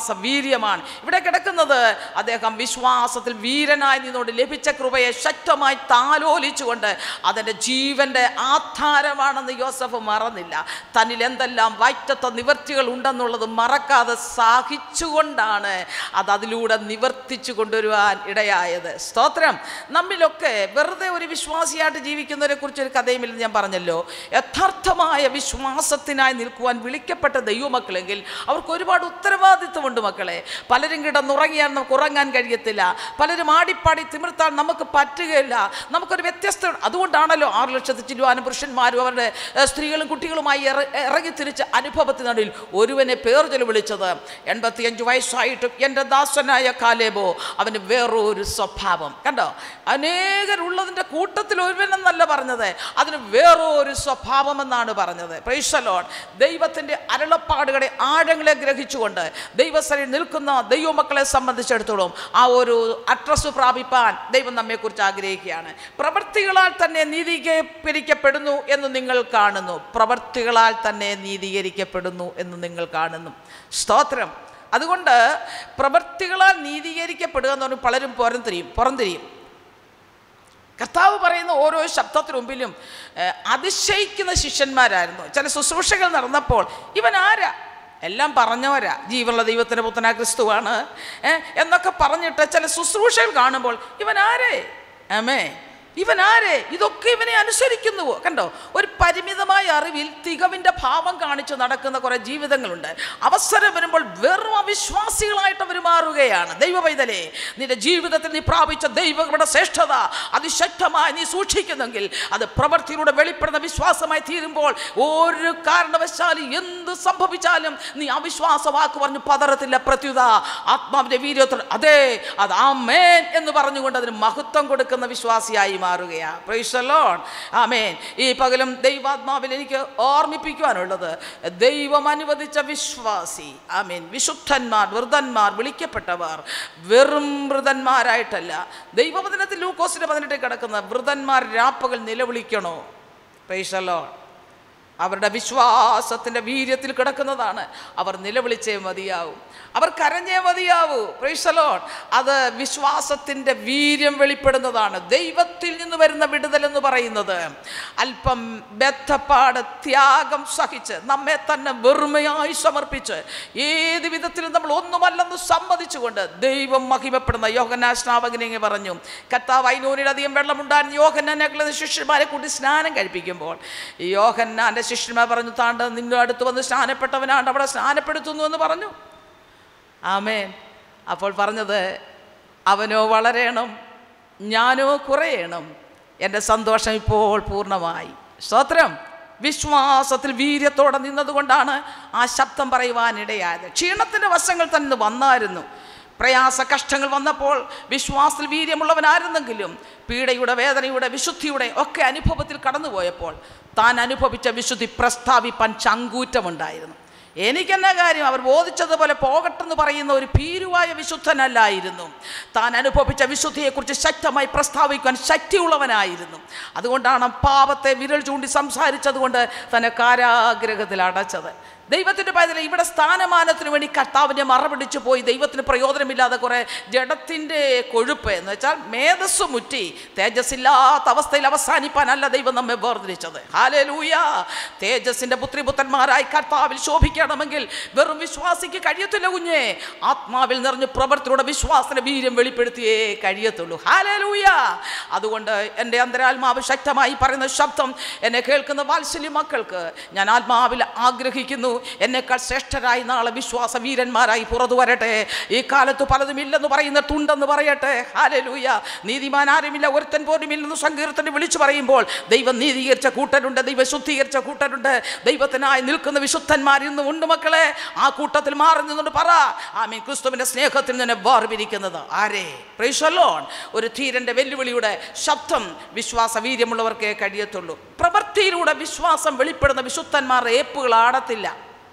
വിശ്വാസ വീര്യമാണ് ഇവിടെ കിടക്കുന്നത് അദ്ദേഹം വിശ്വാസത്തിൽ വീരനായി നിന്നുകൊണ്ട് ലഭിച്ച കൃപയെ ശക്തമായി താലോലിച്ചുകൊണ്ട് അതിൻ്റെ ജീവൻ്റെ ആധാരമാണെന്ന് യോസഫ് മറന്നില്ല തന്നിൽ എന്തെല്ലാം വൈറ്റത്വ നിവർത്തികൾ ഉണ്ടെന്നുള്ളത് മറക്കാതെ സഹിച്ചുകൊണ്ടാണ് അത് അതിലൂടെ നിവർത്തിച്ചു കൊണ്ടുവരുവാൻ ഇടയായത് സ്തോത്രം നമ്മിലൊക്കെ വെറുതെ ഒരു വിശ്വാസിയായിട്ട് ജീവിക്കുന്നവരെ കുറിച്ച് ഒരു കഥയുമില്ല ഞാൻ പറഞ്ഞല്ലോ യഥാർത്ഥമായ വിശ്വാസത്തിനായി നിൽക്കുവാൻ വിളിക്കപ്പെട്ട ദൈവമക്കളെങ്കിൽ അവർക്ക് ഒരുപാട് ഉത്തരവാദിത്വമുണ്ട് മക്കളെ പലരും കിടന്നുറങ്ങിയാൽ നമുക്ക് ഉറങ്ങാൻ കഴിയത്തില്ല പലരും ആടിപ്പാടി തിമിർത്താൻ നമുക്ക് പറ്റുകയില്ല നമുക്കൊരു വ്യത്യസ്ത അതുകൊണ്ടാണല്ലോ ആറ് ലക്ഷത്തി ചില്ലുവാനും പുരുഷന്മാരും അവരുടെ ഏഹ്, സ്ത്രീകളും കുട്ടികളുമായി ഇറ- ഇറങ്ങിത്തിരിച്ച അനുഭവത്തിനിടയിൽ ഒരുവനെ പേർ ചൊല്ലി വിളിച്ചത് എൺപത്തിയഞ്ച് വയസ്സായിട്ടും എൻ്റെ ദാസനായ കാലേബോ അവന് വേറൊരു സ്വഭാവം കണ്ടോ അനേകരുള്ളതിൻ്റെ കൂട്ടത്തിൽ ഒരുവനെന്നല്ല പറഞ്ഞത് അതിന് വേറൊരു സ്വഭാവമെന്നാണ് പറഞ്ഞത് പ്രൈസലോൺ ദൈവത്തിൻ്റെ അരുളപ്പാടുകളെ ആഴങ്ങളെ ഗ്രഹിച്ചുകൊണ്ട് ദൈവസ്ഥലിൽ നിൽക്കുന്ന ദൈവമക്കളെ സംബന്ധിച്ചിടത്തോളം ആ ഒരു അഡ്രസ്സ് പ്രാപിപ്പാൻ ദൈവം നമ്മെക്കുറിച്ച് ആഗ്രഹിക്കുകയാണ് പ്രവൃത്തികളാൽ തന്നെ നീതീകരിക്കപ്പെടുന്നു എന്ന് നിങ്ങൾ കാണുന്നു പ്രവൃത്തികളാൽ തന്നെ നീതീകരിക്കപ്പെടുന്നു എന്ന് നിങ്ങൾ കാണുന്നു സ്തോത്രം അതുകൊണ്ട് പ്രവൃത്തികളാൽ നീതീകരിക്കപ്പെടുക എന്ന് പറഞ്ഞാൽ പലരും പുറംതിരിയും പുറംതിരിയും കർത്താവ് പറയുന്ന ഓരോ ശബ്ദത്തിനു മുമ്പിലും ഏഹ്, അതിശയിക്കുന്ന ശിഷ്യന്മാരായിരുന്നു ചില ശുശ്രൂഷകൾ നടന്നപ്പോൾ ഇവൻ ആരാ എല്ലാം പറഞ്ഞവരാ ജീവനുള്ള ദൈവത്തിൻ്റെ പുത്തന ക്രിസ്തുവാണ് ഏഹ്, എന്നൊക്കെ പറഞ്ഞിട്ട് ചില ശുശ്രൂഷകൾ കാണുമ്പോൾ ഇവൻ ആരേ ആമേ ഇവൻ ആരെ ഇതൊക്കെ ഇവനെ അനുസരിക്കുന്നുവോ കണ്ടോ ഒരു പരിമിതമായ അറിവിൽ തികവിൻ്റെ ഭാവം കാണിച്ച് നടക്കുന്ന കുറേ ജീവിതങ്ങളുണ്ട് അവസരം വരുമ്പോൾ വെറും അവിശ്വാസികളായിട്ട് അവർ മാറുകയാണ് ദൈവ പൈതലേ നിന്റെ ജീവിതത്തിൽ നീ പ്രാപിച്ച ദൈവങ്ങളുടെ ശ്രേഷ്ഠത അതിശക്തമായി നീ സൂക്ഷിക്കുന്നെങ്കിൽ അത് പ്രവൃത്തിയിലൂടെ വെളിപ്പെടുന്ന വിശ്വാസമായി തീരുമ്പോൾ ഒരു കാരണവശാലും എന്ത് സംഭവിച്ചാലും നീ അവിശ്വാസ വാക്ക് പറഞ്ഞ് പതറത്തില്ല പ്രത്യുത ആത്മാവിൻ്റെ വീര്യത്തോട് അതെ അത് ആമേൻ എന്ന് പറഞ്ഞുകൊണ്ട് അതിന് മഹത്വം കൊടുക്കുന്ന വിശ്വാസിയായി മാറുകയാണ് പ്രൈസലോൺ ആമേൻ ഈ പകലും ദൈവാത്മാവിൽ എനിക്ക് ഓർമ്മിപ്പിക്കുവാനുള്ളത് ദൈവം അനുവദിച്ച വിശ്വാസി ആമേൻ വിശുദ്ധന്മാർ വൃതന്മാർ വിളിക്കപ്പെട്ടവർ വെറും വൃതന്മാരായിട്ടല്ല ദൈവവചനത്തിൽ ലൂക്കോസിന്റെ പതിനെട്ടിൽ കിടക്കുന്ന വൃതന്മാർ രാപ്പകൽ നിലവിളിക്കണോ പ്രൈസലോൺ അവരുടെ വിശ്വാസത്തിൻ്റെ വീര്യത്തിൽ കിടക്കുന്നതാണ് അവർ നിലവിളിച്ചേ മതിയാവും അവർ കരഞ്ഞേ മതിയാവൂ പ്രൈസലോൺ അത് വിശ്വാസത്തിൻ്റെ വീര്യം വെളിപ്പെടുന്നതാണ് ദൈവത്തിൽ നിന്ന് വരുന്ന വിടുതൽ എന്ന് പറയുന്നത് അല്പം ബദ്ധപ്പാട് ത്യാഗം സഹിച്ച് നമ്മെ തന്നെ വെറുമയായി സമർപ്പിച്ച് ഏത് വിധത്തിലും നമ്മൾ ഒന്നുമല്ലെന്ന് സമ്മതിച്ചുകൊണ്ട് ദൈവം മഹിമപ്പെടുന്ന യോഹന്നാ സ്നാപകനെ പറഞ്ഞു കർത്താവ് അധികം വെള്ളമുണ്ടായിരുന്നു യോഹന്നാനെ ശിഷ്യന്മാരെ കൂട്ടി സ്നാനം കഴിപ്പിക്കുമ്പോൾ ഈ യോഹന്നാൻ്റെ ശിഷ്യന്മാർ പറഞ്ഞു താണ്ട് നിങ്ങളുടെ അടുത്ത് വന്ന് സ്നാനപ്പെട്ടവനാണ്ട് അവിടെ സ്നാനപ്പെടുത്തുന്നു എന്ന് പറഞ്ഞു ആമേൻ അപ്പോൾ പറഞ്ഞത് അവനോ വളരണം ഞാനോ കുറയണം എൻ്റെ സന്തോഷം ഇപ്പോൾ പൂർണ്ണമായി സ്തോത്രം വിശ്വാസത്തിൽ വീര്യത്തോടെ നിന്നതുകൊണ്ടാണ് ആ ശബ്ദം പറയുവാനിടയായത് ക്ഷീണത്തിൻ്റെ വശങ്ങൾ തന്നെ വന്നായിരുന്നു പ്രയാസ കഷ്ടങ്ങൾ വന്നപ്പോൾ വിശ്വാസത്തിൽ വീര്യമുള്ളവനായിരുന്നെങ്കിലും പീഡയുടെ വേദനയുടെ വിശുദ്ധിയുടെ ഒക്കെ അനുഭവത്തിൽ കടന്നുപോയപ്പോൾ താൻ അനുഭവിച്ച വിശുദ്ധി പ്രസ്താവിപ്പാൻ ചങ്കൂറ്റമുണ്ടായിരുന്നു എനിക്കെന്നാ കാര്യം അവർ ബോധിച്ചതുപോലെ പോകട്ടെന്ന് പറയുന്ന ഒരു ഭീരുവായ വിശുദ്ധനല്ലായിരുന്നു താൻ അനുഭവിച്ച വിശുദ്ധിയെക്കുറിച്ച് ശക്തമായി പ്രസ്താവിക്കാൻ ശക്തിയുള്ളവനായിരുന്നു അതുകൊണ്ടാണ് പാപത്തെ വിരൽ ചൂണ്ടി സംസാരിച്ചതുകൊണ്ട് തന്നെ കാരാഗ്രഹത്തിൽ അടച്ചത് ദൈവത്തിൻ്റെ പൈതൽ ഇവിടെ സ്ഥാനമാനത്തിന് വേണ്ടി കർത്താവിൻ്റെ മറപിടിച്ചു പോയി ദൈവത്തിന് പ്രയോജനമില്ലാതെ കുറേ ജഡത്തിൻ്റെ കൊഴുപ്പ് എന്ന് വെച്ചാൽ മേധസ് മുറ്റി തേജസ്സില്ലാത്ത അവസ്ഥയിൽ അവസാനിപ്പാനല്ല ദൈവം നമ്മെ വേർതിരിച്ചത് ഹാലലൂയ തേജസ്സിൻ്റെ പുത്രിപുത്രന്മാരായി കർത്താവിൽ ശോഭിക്കണമെങ്കിൽ വെറും വിശ്വാസിക്ക് കഴിയത്തില്ല കുഞ്ഞേ ആത്മാവിൽ നിറഞ്ഞ് പ്രവർത്തിയുടെ വിശ്വാസത്തിന്റെ വീര്യം വെളിപ്പെടുത്തിയേ കഴിയത്തുള്ളൂ ഹാലലൂയ അതുകൊണ്ട് എൻ്റെ അന്തരാത്മാവ് ശക്തമായി പറയുന്ന ശബ്ദം എന്നെ കേൾക്കുന്ന വാത്സല്യ മക്കൾക്ക് ഞാൻ ആത്മാവിൽ ആഗ്രഹിക്കുന്നു എന്നെക്കാൾ ശ്രേഷ്ഠരായി നാളെ വിശ്വാസ വീരന്മാരായി പുറത്തു വരട്ടെ ഈ കാലത്ത് പലതും ഇല്ലെന്ന് പറയുന്ന തുണ്ടെന്ന് പറയട്ടെ ഹാലലൂയ നീതിമാൻ ആരുമില്ല ഒരുത്തൻ പോലും ഇല്ലെന്ന് സങ്കീർത്തനെ വിളിച്ചു പറയുമ്പോൾ ദൈവം നീതീകരിച്ച കൂട്ടരുണ്ട് ദൈവം ശുദ്ധീകരിച്ച കൂട്ടരുണ്ട് ദൈവത്തിനായി നിൽക്കുന്ന വിശുദ്ധന്മാർ ഇന്നും ഉണ്ട് മക്കളെ ആ കൂട്ടത്തിൽ മാറി നിന്നുകൊണ്ട് പറ ആമീൻ ക്രിസ്തുവിൻ്റെ സ്നേഹത്തിൽ നിന്നെ വേർപിരിക്കുന്നത് ആരേ പ്രൈസലോൺ ഒരു ധീരൻ്റെ വെല്ലുവിളിയുടെ ശബ്ദം വിശ്വാസ വീര്യമുള്ളവർക്കേ കഴിയത്തുള്ളൂ പ്രവൃത്തിയിലൂടെ വിശ്വാസം വെളിപ്പെടുന്ന വിശുദ്ധന്മാർ ഏപ്പുകൾ ആടത്തില്ല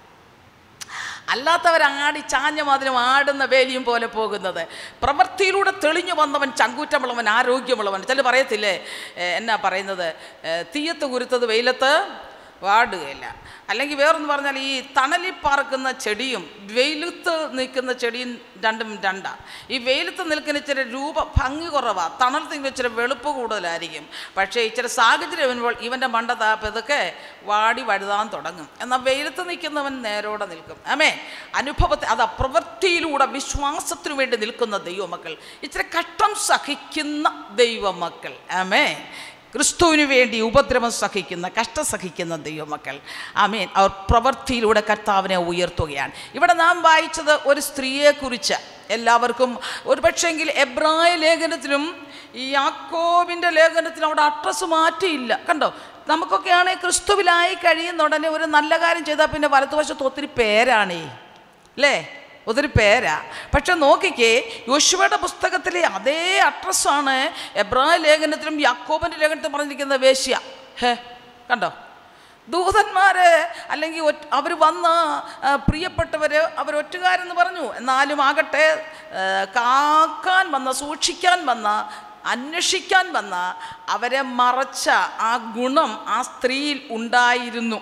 അല്ലാത്തവർ ആടി ചാഞ്ഞ മാതിരം ആടുന്ന വേലിയും പോലെ പോകുന്നത് പ്രവൃത്തിയിലൂടെ തെളിഞ്ഞു വന്നവൻ ചങ്കൂറ്റമുള്ളവൻ ആരോഗ്യമുള്ളവൻ ചില പറയത്തില്ലേ ഏ, എന്നാ പറയുന്നത് ഏ, തീയത്ത് കുരുത്തത് വെയിലത്ത് വാടുകയില്ല അല്ലെങ്കിൽ വേറൊന്ന് പറഞ്ഞാൽ ഈ തണലിൽ പാർക്കുന്ന ചെടിയും വെയിലത്ത് നിൽക്കുന്ന ചെടിയും രണ്ടും രണ്ടാണ് ഈ വെയിലത്ത് നിൽക്കുന്ന ഇച്ചിരി രൂപ ഭംഗി കുറവാണ് തണലത്ത് നിൽക്കുന്ന ഇച്ചിരി വെളുപ്പ് കൂടുതലായിരിക്കും പക്ഷേ ഇച്ചിരി സാഹചര്യം വരുമ്പോൾ ഇവൻ്റെ മണ്ട താപ്പ് ഇതൊക്കെ വാടി വഴുതാൻ തുടങ്ങും എന്നാൽ വെയിലത്ത് നിൽക്കുന്നവൻ നേരോടെ നിൽക്കും ആമേ അനുഭവത്തെ അത് പ്രവൃത്തിയിലൂടെ വിശ്വാസത്തിനു വേണ്ടി നിൽക്കുന്ന ദൈവമക്കൾ ഇച്ചിരി കഷ്ടം സഹിക്കുന്ന ദൈവമക്കൾ ആമേ ക്രിസ്തുവിന് വേണ്ടി ഉപദ്രവം സഹിക്കുന്ന കഷ്ടം സഹിക്കുന്ന ദൈവമക്കൾ ആമീൻ അവർ പ്രവൃത്തിയിലൂടെ കർത്താവിനെ ഉയർത്തുകയാണ് ഇവിടെ നാം വായിച്ചത് ഒരു സ്ത്രീയെക്കുറിച്ച് എല്ലാവർക്കും ഒരു പക്ഷേങ്കിൽ എബ്രായ ലേഖനത്തിലും ഈ യാക്കോബിൻ്റെ ലേഖനത്തിലും അവിടെ അഡ്രസ്സ് മാറ്റിയില്ല കണ്ടോ നമുക്കൊക്കെയാണെങ്കിൽ ക്രിസ്തുവിലായി കഴിയുന്ന ഉടനെ ഒരു നല്ല കാര്യം ചെയ്താൽ പിന്നെ വലതുവശത്ത് ഒത്തിരി പേരാണേ അല്ലേ ഒത്തിരി പേരാ പക്ഷെ നോക്കിക്കേ യോശുവയുടെ പുസ്തകത്തിലെ അതേ അഡ്രസ്സാണ് എബ്രായ ലേഖനത്തിലും യാക്കോബൻ്റെ ലേഖനത്തിലും പറഞ്ഞിരിക്കുന്ന വേശ്യ ഹേ കണ്ടോ ദൂതന്മാര് അല്ലെങ്കിൽ അവർ വന്ന് ആ, പ്രിയപ്പെട്ടവർ അവർ ഒറ്റുകാരെന്ന് പറഞ്ഞു എന്നാലും ആകട്ടെ ആ, കാക്കാൻ വന്ന സൂക്ഷിക്കാൻ വന്ന അന്വേഷിക്കാൻ വന്ന അവരെ മറച്ച ആ ഗുണം ആ സ്ത്രീയിൽ ഉണ്ടായിരുന്നു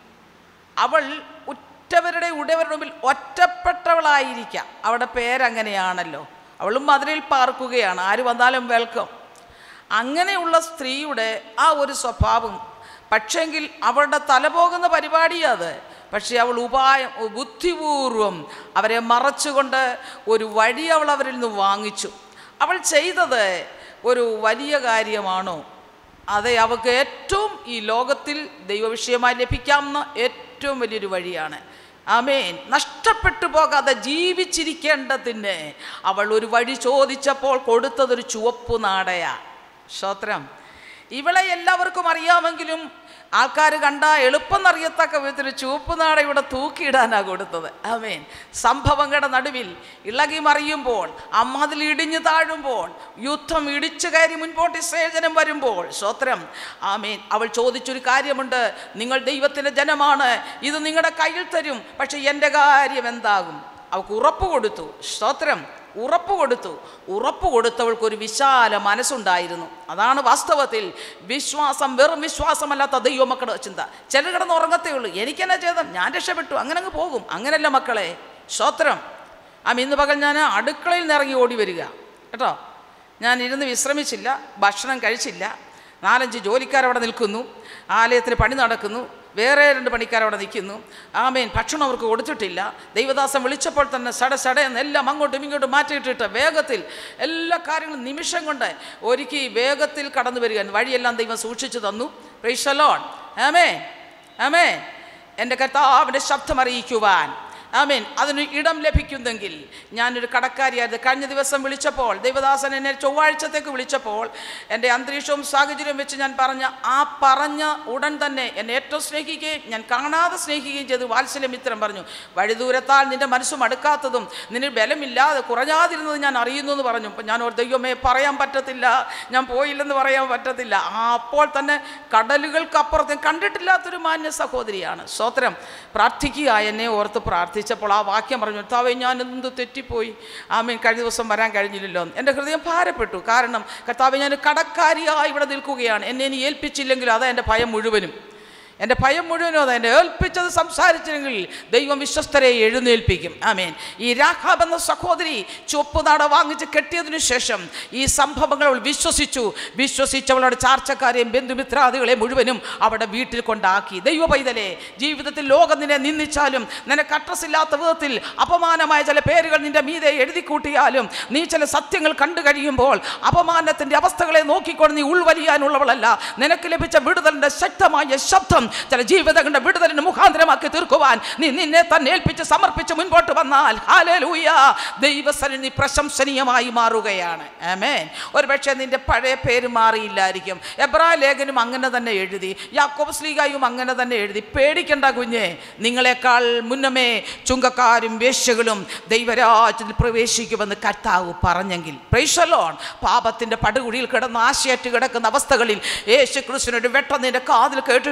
അവൾ ഉറ്റവരുടെ ഉടയവരുടെ മുമ്പിൽ ഒറ്റപ്പെട്ടവളായിരിക്കാം അവളുടെ പേരങ്ങനെയാണല്ലോ അവളും മധുരയിൽ പാർക്കുകയാണ് ആര് വന്നാലും വെൽക്കം അങ്ങനെയുള്ള സ്ത്രീയുടെ ആ ഒരു സ്വഭാവം പക്ഷെങ്കിൽ അവളുടെ തല പോകുന്ന പരിപാടിയാ അത് പക്ഷേ അവൾ ഉപായം ബുദ്ധിപൂർവം അവരെ മറച്ചുകൊണ്ട് ഒരു വഴി അവൾ അവരിൽ നിന്ന് വാങ്ങിച്ചു അവൾ ചെയ്തത് ഒരു വലിയ കാര്യമാണോ അതെ അവൾക്ക് ഏറ്റവും ഈ ലോകത്തിൽ ദൈവവിഷയമായി ലഭിക്കാവുന്ന ഏറ്റവും വലിയൊരു വഴിയാണ് ആമേൻ നഷ്ടപ്പെട്ടു പോകാതെ ജീവിച്ചിരിക്കേണ്ടതിന് അവൾ ഒരു വഴി ചോദിച്ചപ്പോൾ കൊടുത്തതൊരു ചുവപ്പ് നാടയാ സ്തോത്രം ഇവളെ എല്ലാവർക്കും അറിയാമെങ്കിലും ആൾക്കാർ കണ്ട എളുപ്പം എന്നറിയത്തക്ക വിധത്തിൽ ചുവപ്പ് നാട ഇവിടെ തൂക്കിയിടാനാ കൊടുത്തത് ആമേൻ സംഭവങ്ങളുടെ നടുവിൽ ഇളകി മറിയുമ്പോൾ അമ്മതിൽ ഇടിഞ്ഞു താഴുമ്പോൾ യുദ്ധം ഇടിച്ചു കയറി മുൻപോട്ട് സേചനം വരുമ്പോൾ സ്വത്രം ആമേൻ അവൾ ചോദിച്ചൊരു കാര്യമുണ്ട് നിങ്ങൾ ദൈവത്തിൻ്റെ ജനമാണ് ഇത് നിങ്ങളുടെ കയ്യിൽ തരും പക്ഷെ എൻ്റെ കാര്യം എന്താകും അവൾക്ക് ഉറപ്പ് കൊടുത്തു സ്തോത്രം ഉറപ്പ് കൊടുത്തു ഉറപ്പ് കൊടുത്തവൾക്ക് ഒരു വിശാല മനസ്സുണ്ടായിരുന്നു അതാണ് വാസ്തവത്തിൽ വിശ്വാസം വെറും വിശ്വാസമല്ലാത്ത ദൈവമക്കളുടെ ചിന്ത ചില കിടന്ന് ഉറങ്ങത്തേ ഉള്ളൂ എനിക്കെന്നാ ചെയ്തം ഞാൻ രക്ഷപ്പെട്ടു അങ്ങനെ അങ്ങ് പോകും അങ്ങനല്ല മക്കളെ സ്തോത്രം ആ ഇന്ന് പകൽ ഞാൻ അടുക്കളയിൽ നിന്ന് ഇറങ്ങി ഓടി വരിക കേട്ടോ ഞാൻ ഇരുന്ന് വിശ്രമിച്ചില്ല ഭക്ഷണം കഴിച്ചില്ല നാലഞ്ച് ജോലിക്കാരവിടെ നിൽക്കുന്നു ആലയത്തിന് പണി നടക്കുന്നു വേറെ രണ്ട് പണിക്കാരവിടെ നിൽക്കുന്നു ആമേൻ ഭക്ഷണം അവർക്ക് കൊടുത്തിട്ടില്ല ദൈവദാസൻ വിളിച്ചപ്പോൾ തന്നെ സട സട എന്നെല്ലാം അങ്ങോട്ടും ഇങ്ങോട്ടും മാറ്റിയിട്ടിട്ട് വേഗത്തിൽ എല്ലാ കാര്യങ്ങളും നിമിഷം കൊണ്ട് ഒരുക്കി വേഗത്തിൽ കടന്നു വരിക വഴിയെല്ലാം ദൈവം സൂക്ഷിച്ചു തന്നു പ്രൈഷലോൺ ആമേ ആമേ എൻ്റെ കർത്താവിൻ്റെ ശബ്ദം അറിയിക്കുവാൻ ആമീൻ അതിന് ഇടം ലഭിക്കുന്നെങ്കിൽ ഞാനൊരു കടക്കാരിയായിരുന്നു കഴിഞ്ഞ ദിവസം വിളിച്ചപ്പോൾ ദൈവദാസൻ എന്നെ ചൊവ്വാഴ്ചത്തേക്ക് വിളിച്ചപ്പോൾ എൻ്റെ അന്തരീക്ഷവും സാഹചര്യവും വെച്ച് ഞാൻ പറഞ്ഞ ആ പറഞ്ഞ ഉടൻ തന്നെ എന്നെ ഏറ്റവും സ്നേഹിക്കുകയും ഞാൻ കാണാതെ സ്നേഹിക്കുകയും ചെയ്ത് വാത്സല്യ മിത്രം പറഞ്ഞു വഴിദൂരത്താൽ നിൻ്റെ മനസ്സും അടുക്കാത്തതും നിന്റെ ബലമില്ലാതെ കുറഞ്ഞാതിരുന്നത് ഞാൻ അറിയുന്നു എന്ന് പറഞ്ഞു അപ്പം ഞാൻ ഒരു ദൈവമേ പറയാൻ പറ്റത്തില്ല ഞാൻ പോയില്ലെന്ന് പറയാൻ പറ്റത്തില്ല ആ അപ്പോൾ തന്നെ കടലുകൾക്കപ്പുറത്ത് കണ്ടിട്ടില്ലാത്തൊരു മാന്യ സഹോദരിയാണ് സ്തോത്രം പ്രാർത്ഥിക്കുക എന്നെ ഓർത്ത് പ്രാർത്ഥിച്ചപ്പോൾ ആ വാക്യം പറഞ്ഞു താവേ ഞാൻ എന്ത് തെറ്റിപ്പോയി ആമീൻ കഴിഞ്ഞ ദിവസം വരാൻ കഴിഞ്ഞില്ലല്ലോ എൻ്റെ ഹൃദയം ഭാരപ്പെട്ടു കാരണം കർത്താവ് ഞാൻ കടക്കാരിയായി ഇവിടെ നിൽക്കുകയാണ് എന്നെ ഇനി ഏൽപ്പിച്ചില്ലെങ്കിലും അതാ എൻ്റെ ഭയം മുഴുവനും എൻ്റെ ഭയം മുഴുവനും അതാ എന്നെ ഏൽപ്പിച്ചത് സംസാരിച്ചില്ലെങ്കിൽ ദൈവം വിശ്വസ്തരെ എഴുന്നേൽപ്പിക്കും ആമേൻ ഈ രാഘാബ് എന്ന സഹോദരി ചുവപ്പ് നാട വാങ്ങിച്ച് കെട്ടിയതിനു ശേഷം ഈ സംഭവങ്ങൾ അവൾ വിശ്വസിച്ചു വിശ്വസിച്ചവളുടെ ചാർച്ചക്കാരെയും ബന്ധുമിത്രാദികളെ മുഴുവനും അവിടെ വീട്ടിൽ കൊണ്ടാക്കി ദൈവ പൈതലെ ജീവിതത്തിൽ ലോകം നിന്നെ നിന്ദിച്ചാലും നിനക്ക് അഡ്രസ്സില്ലാത്ത വിധത്തിൽ അപമാനമായ ചില പേരുകൾ നിന്റെ മീതെ എഴുതി കൂട്ടിയാലും നീ ചില സത്യങ്ങൾ കണ്ടു കഴിയുമ്പോൾ അപമാനത്തിൻ്റെ അവസ്ഥകളെ നോക്കിക്കൊണ്ട് നീ ഉൾവലിയാനുള്ളവളല്ല നിനക്ക് ലഭിച്ച വിടുതലിൻ്റെ ശക്തമായ ശബ്ദം ചില ജീവിതങ്ങളുടെ വിടുതലിന് മുഖാന്തരമാക്കി തീർക്കുവാൻ നീ നിന്നെ തന്നെ ഏൽപ്പിച്ച് സമർപ്പിച്ച് മുൻപോട്ട് വന്നാൽ ഹാലൂയ ദൈവസനി നീ പ്രശംസനീയമായി മാറുകയാണ് ആമേൻ ഒരുപക്ഷെ നിന്റെ പഴയ പേര് മാറിയില്ലായിരിക്കും എബ്രാ ലേഖനും അങ്ങനെ തന്നെ എഴുതി യാക്കോബ് സ്ലീഗായും അങ്ങനെ തന്നെ എഴുതി പേടിക്കണ്ട കുഞ്ഞെ നിങ്ങളെക്കാൾ മുന്നമേ ചുങ്കക്കാരും വേശ്യകളും ദൈവരാജ്യത്തിൽ പ്രവേശിക്കുമെന്ന് കർത്താവ് പറഞ്ഞെങ്കിൽ പ്രൈഷലോൺ പാപത്തിൻ്റെ പടുകുഴിയിൽ കിടന്ന് ആശയറ്റ് കിടക്കുന്ന അവസ്ഥകളിൽ യേശു ക്രിസ്തുവിനൊരു വെട്ടം നിന്റെ കാതിൽ കേട്ടിട്ടുണ്ടെങ്കിൽ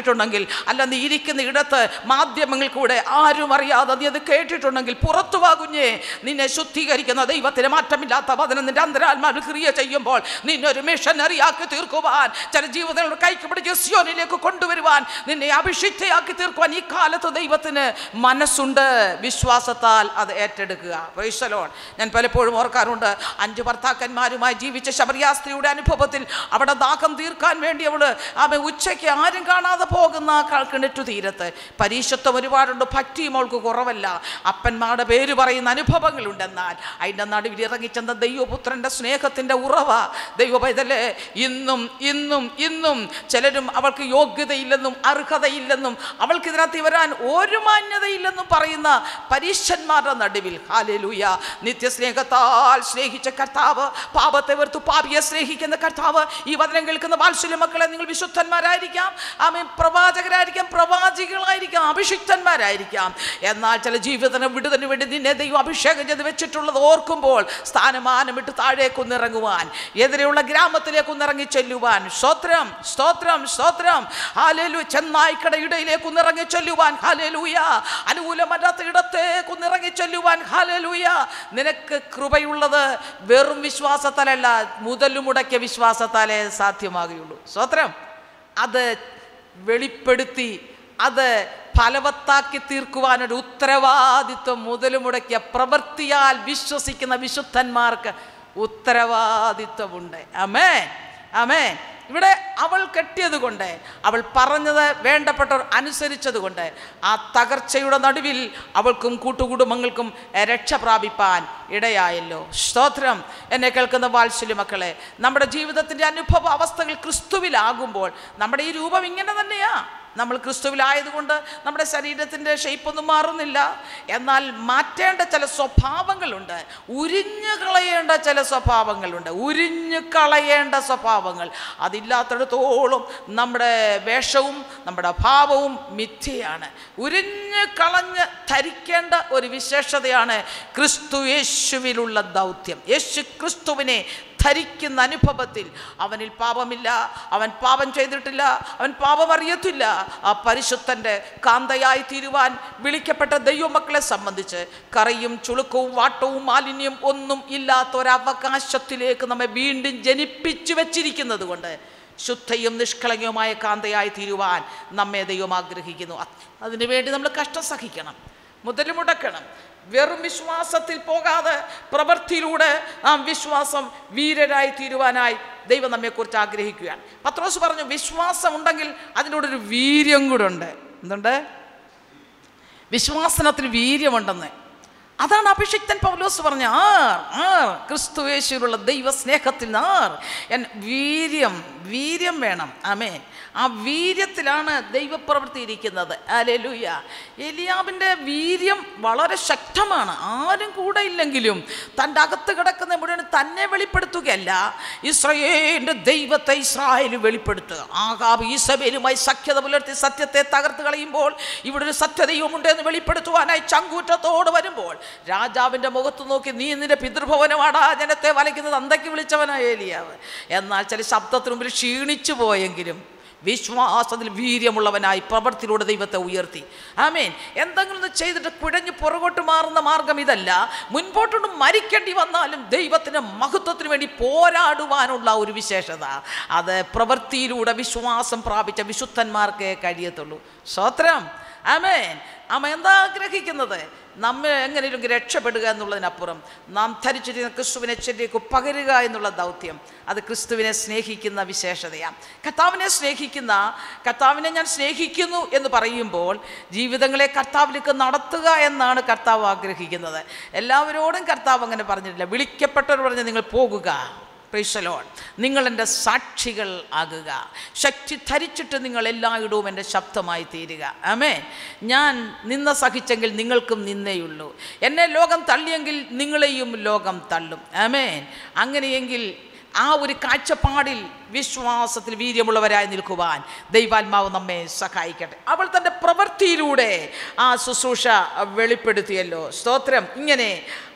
അല്ല നീ ഇരിക്കുന്ന ഇടത്ത് മാധ്യമങ്ങൾ കൂടെ ആരും അറിയാതെ നീ അത് കേട്ടിട്ടുണ്ടെങ്കിൽ പുറത്തു വാ കുഞ്ഞേ നിന്നെ ശുദ്ധീകരിക്കുന്ന ദൈവത്തിന് മാറ്റമില്ലാത്ത വചനം നിന്റെ അന്തരാത്മാവിൽ ക്രിയ ചെയ്യുമ്പോൾ നിന്നെ ഒരു മിഷനറിയാക്കി തീർക്കുവാൻ ചില ജീവിതങ്ങളുടെ കൈക്ക് പിടിച്ച് സിയോനിലേക്ക് കൊണ്ടുവരുവാൻ നിന്നെ അഭിഷിക്തയാക്കി തീർക്കുവാൻ ഈ കാലത്ത് ദൈവത്തിന് മനസ്സുണ്ട് വിശ്വാസത്താൽ അത് ഏറ്റെടുക്കുക പ്രൈസലോൺ ഞാൻ പലപ്പോഴും ഓർക്കാറുണ്ട് അഞ്ച് ഭർത്താക്കന്മാരുമായി ജീവിച്ച ശബരിയാസ്ത്രീയുടെ അനുഭവത്തിൽ അവിടെ ദാഹം തീർക്കാൻ വേണ്ടി അവള് അവൻ ഉച്ചയ്ക്ക് ആരും കാണാതെ പോകുന്ന ആ കിണറ്റു തീരത്ത് പരീക്ഷത്വം ഒരുപാടുണ്ട് ഭക്തിയും അവൾക്ക് കുറവല്ല അപ്പന്മാരുടെ പേര് പറയുന്ന അനുഭവങ്ങളുണ്ടെന്നാൽ അതിൻ്റെ നടുവിൽ ഇറങ്ങിച്ചെന്ന ദൈവപുത്രൻ്റെ സ്നേഹത്തിൻ്റെ ഉറവ ദൈവപൈതല് ഇന്നും ഇന്നും ഇന്നും ചിലരും അവൾക്ക് യോഗ്യതയില്ലെന്നും അർഹതയില്ലെന്നും അവൾക്ക് ഇതിനകത്ത് വരാൻ ഒരു മാന്യതയില്ലെന്നും പറയുന്ന പരീക്ഷന്മാരുടെ നടുവിൽ ഹാലലൂയ നിത്യസ്നേഹത്താൽ സ്നേഹിച്ച കർത്താവ് പാപത്തെ വെറുത്തു പാപിയെ സ്നേഹിക്കുന്ന കർത്താവ് ഈ വചനം കേൾക്കുന്ന വാത്സല്യ മക്കളെ നിങ്ങൾ വിശുദ്ധന്മാരായിരിക്കാം ആമേൻ പ്രവാചകരായിരിക്കാം പ്രവാചികളായിരിക്കാം അഭിഷിക്തന്മാരായിരിക്കാം എന്നാൽ ചില ജീവിതത്തിന് വിടുതലിന് വേണ്ടി നിന്നെ ദൈവം അഭിഷേകം ചെയ്ത് വെച്ചിട്ടുള്ളത് ഓർക്കുമ്പോൾ സ്ഥാനമാനം വിട്ട് താഴേക്കൊന്നിറങ്ങുവാൻ എതിരെയുള്ള ഗ്രാമത്തിലേക്കൊന്നിറങ്ങി ചെല്ലുവാൻ സ്തോത്രം സ്തോത്രം സ്തോത്രം ഹാലേലു ചെന്നായിക്കട ഇടയിലേക്കൊന്നിറങ്ങി ചെല്ലുവാൻ ഹാലേലൂയ അനുകൂലമല്ലാത്ത ഇടത്തേക്കൊന്നിറങ്ങി ചെല്ലുവാൻ ഹാലേലൂയ നിനക്ക് കൃപയുള്ളത് വെറും വിശ്വാസത്താലല്ല മുതലുമുടക്കിയ വിശ്വാസത്താലേ സാധ്യമാകുകയുള്ളൂ സ്തോത്രം അത് വെളിപ്പെടുത്തി അത് ഫലവത്താക്കി തീർക്കുവാനൊരു ഉത്തരവാദിത്വം മുതൽ മുടക്കിയ പ്രവൃത്തിയാൽ വിശ്വസിക്കുന്ന വിശുദ്ധന്മാർക്ക് ഉത്തരവാദിത്വമുണ്ട് അമേ അമേ ഇവിടെ അവൾ കെട്ടിയത് കൊണ്ട് അവൾ പറഞ്ഞത് വേണ്ടപ്പെട്ടവർ അനുസരിച്ചത് കൊണ്ട് ആ തകർച്ചയുടെ നടുവിൽ അവൾക്കും കൂട്ടുകുടുംബങ്ങൾക്കും എഹ്, രക്ഷ പ്രാപിപ്പാൻ ഇടയായല്ലോ സ്തോത്രം എന്നെ കേൾക്കുന്ന വാത്സല്യ മക്കളെ നമ്മുടെ ജീവിതത്തിൻ്റെ അനുഭവ അവസ്ഥകൾ ക്രിസ്തുവിലാകുമ്പോൾ നമ്മുടെ ഈ രൂപം ഇങ്ങനെ തന്നെയാ നമ്മൾ ക്രിസ്തുവിലായതുകൊണ്ട് നമ്മുടെ ശരീരത്തിൻ്റെ ഷേപ്പൊന്നും മാറുന്നില്ല എന്നാൽ മാറ്റേണ്ട ചില സ്വഭാവങ്ങളുണ്ട് ഉരിഞ്ഞു കളയേണ്ട ചില സ്വഭാവങ്ങളുണ്ട് ഉരിഞ്ഞു കളയേണ്ട സ്വഭാവങ്ങൾ അതില്ലാത്തിടത്തോളം നമ്മുടെ വേഷവും നമ്മുടെ ഭാവവും മിഥ്യയാണ് ഉരിഞ്ഞു കളഞ്ഞ് ധരിക്കേണ്ട ഒരു വിശേഷതയാണ് ക്രിസ്തു യേശുവിലുള്ള ദൗത്യം യേശു ക്രിസ്തുവിനെ ധരിക്കുന്ന അനുഭവത്തിൽ അവനിൽ പാപമില്ല അവൻ പാപം ചെയ്തിട്ടില്ല അവൻ പാപം അറിയത്തില്ല ആ പരിശുദ്ധൻ്റെ കാന്തയായി തീരുവാൻ വിളിക്കപ്പെട്ട ദൈവമക്കളെ സംബന്ധിച്ച് കറയും ചുളുക്കവും വാട്ടവും മാലിന്യം ഒന്നും ഇല്ലാത്ത ഒരവകാശത്തിലേക്ക് നമ്മെ വീണ്ടും ജനിപ്പിച്ചു വെച്ചിരിക്കുന്നത് കൊണ്ട് ശുദ്ധയും നിഷ്കളങ്കയുമായ കാന്തയായി തീരുവാൻ നമ്മെ ദൈവം ആഗ്രഹിക്കുന്നു അത് അതിനുവേണ്ടി നമ്മൾ കഷ്ടം സഹിക്കണം മുതൽ മുടക്കണം വെറും വിശ്വാസത്തിൽ പോകാതെ പ്രവൃത്തിയിലൂടെ നാം വിശ്വാസം വീരരായി തീരുവാനായി ദൈവം നമ്മെക്കുറിച്ച് ആഗ്രഹിക്കുകയാണ് പത്രോസ് പറഞ്ഞു വിശ്വാസം ഉണ്ടെങ്കിൽ അതിനോട് ഒരു വീര്യം കൂടെ ഉണ്ട് എന്തുണ്ട് വിശ്വാസനത്തിന് വീര്യമുണ്ടെന്ന് അതാണ് അഭിഷിക്തൻ പൗലോസ് പറഞ്ഞ ആർ ആർ ക്രിസ്തുവേശുവിലുള്ള ദൈവസ്നേഹത്തിൽ ആർ എൻ വീര്യം വീര്യം വേണം ആമേ ആ വീര്യത്തിലാണ് ദൈവപ്രവൃത്തി ഇരിക്കുന്നത് അലെലുയ എലിയാവിൻ്റെ വീര്യം വളരെ ശക്തമാണ് ആരും കൂടെ ഇല്ലെങ്കിലും തൻ്റെ അകത്ത് കിടക്കുന്ന മുഴുവൻ തന്നെ വെളിപ്പെടുത്തുകയല്ല ഇസ്രയേലിൻ്റെ ദൈവത്തെ ഇസ്രായേൽ വെളിപ്പെടുത്തുക ആകാബ് ഈസബേലുമായി സഖ്യത പുലർത്തി സത്യത്തെ തകർത്ത് കളയുമ്പോൾ ഇവിടെ ഒരു സത്യദൈവമുണ്ട് എന്ന് വെളിപ്പെടുത്തുവാനായി ചങ്കൂറ്റത്തോട് വരുമ്പോൾ രാജാവിൻ്റെ മുഖത്ത് നോക്കി നീ നിന്റെ പിതൃഭവനമാടാ ജനത്തെ വലയ്ക്കുന്നത് അന്തയ്ക്ക് വിളിച്ചവനായ ഏലിയാവ് എന്നാൽ ചില ശബ്ദത്തിന് മുമ്പിൽ ക്ഷീണിച്ചു പോയെങ്കിലും വിശ്വാസത്തിൽ വീര്യമുള്ളവനായി പ്രവൃത്തിയിലൂടെ ദൈവത്തെ ഉയർത്തി ആമേൻ എന്തെങ്കിലും ഒന്ന് ചെയ്തിട്ട് കുഴഞ്ഞ് പുറകോട്ട് മാറുന്ന മാർഗം ഇതല്ല മുൻപോട്ടോട്ട് മരിക്കേണ്ടി വന്നാലും ദൈവത്തിന് മഹത്വത്തിന് വേണ്ടി പോരാടുവാനുള്ള ഒരു വിശേഷത അത് പ്രവൃത്തിയിലൂടെ വിശ്വാസം പ്രാപിച്ച വിശുദ്ധന്മാർക്കേ കഴിയത്തുള്ളൂ സ്വത്രം ആമേൻ അമ്മ എന്താ ആഗ്രഹിക്കുന്നത് നമ്മെ എങ്ങനെയെങ്കിലും രക്ഷപ്പെടുക എന്നുള്ളതിനപ്പുറം നാം ധരിച്ചിരിക്കുന്ന ക്രിസ്തുവിനെ ചെല്ലേക്ക് പകരുക എന്നുള്ള ദൗത്യം അത് ക്രിസ്തുവിനെ സ്നേഹിക്കുന്ന വിശേഷതയാണ് കർത്താവിനെ സ്നേഹിക്കുന്ന കർത്താവിനെ ഞാൻ സ്നേഹിക്കുന്നു എന്ന് പറയുമ്പോൾ ജീവിതങ്ങളെ കർത്താവിലേക്ക് നടത്തുക എന്നാണ് കർത്താവ് ആഗ്രഹിക്കുന്നത് എല്ലാവരോടും കർത്താവ് അങ്ങനെ പറഞ്ഞിട്ടില്ല വിളിക്കപ്പെട്ടവർ പറഞ്ഞ് നിങ്ങൾ പോകുക പ്രീശലോൺ നിങ്ങൾ എൻ്റെ സാക്ഷികൾ ആകുക ശക്തി ധരിച്ചിട്ട് നിങ്ങൾ എല്ലായിടവും എൻ്റെ ശബ്ദമായി തീരുക ആമേ ഞാൻ നിന്ന സഹിച്ചെങ്കിൽ നിങ്ങൾക്കും നിന്നേയുള്ളൂ എന്നെ ലോകം തള്ളിയെങ്കിൽ നിങ്ങളെയും ലോകം തള്ളും ആമേൻ അങ്ങനെയെങ്കിൽ ആ ഒരു കാഴ്ചപ്പാടിൽ വിശ്വാസത്തിൽ വീര്യമുള്ളവരായി നിൽക്കുവാൻ ദൈവാത്മാവ് നമ്മെ സഹായിക്കട്ടെ അവൾ തൻ്റെ പ്രവൃത്തിയിലൂടെ ആ ശുശ്രൂഷ വെളിപ്പെടുത്തിയല്ലോ സ്തോത്രം ഇങ്ങനെ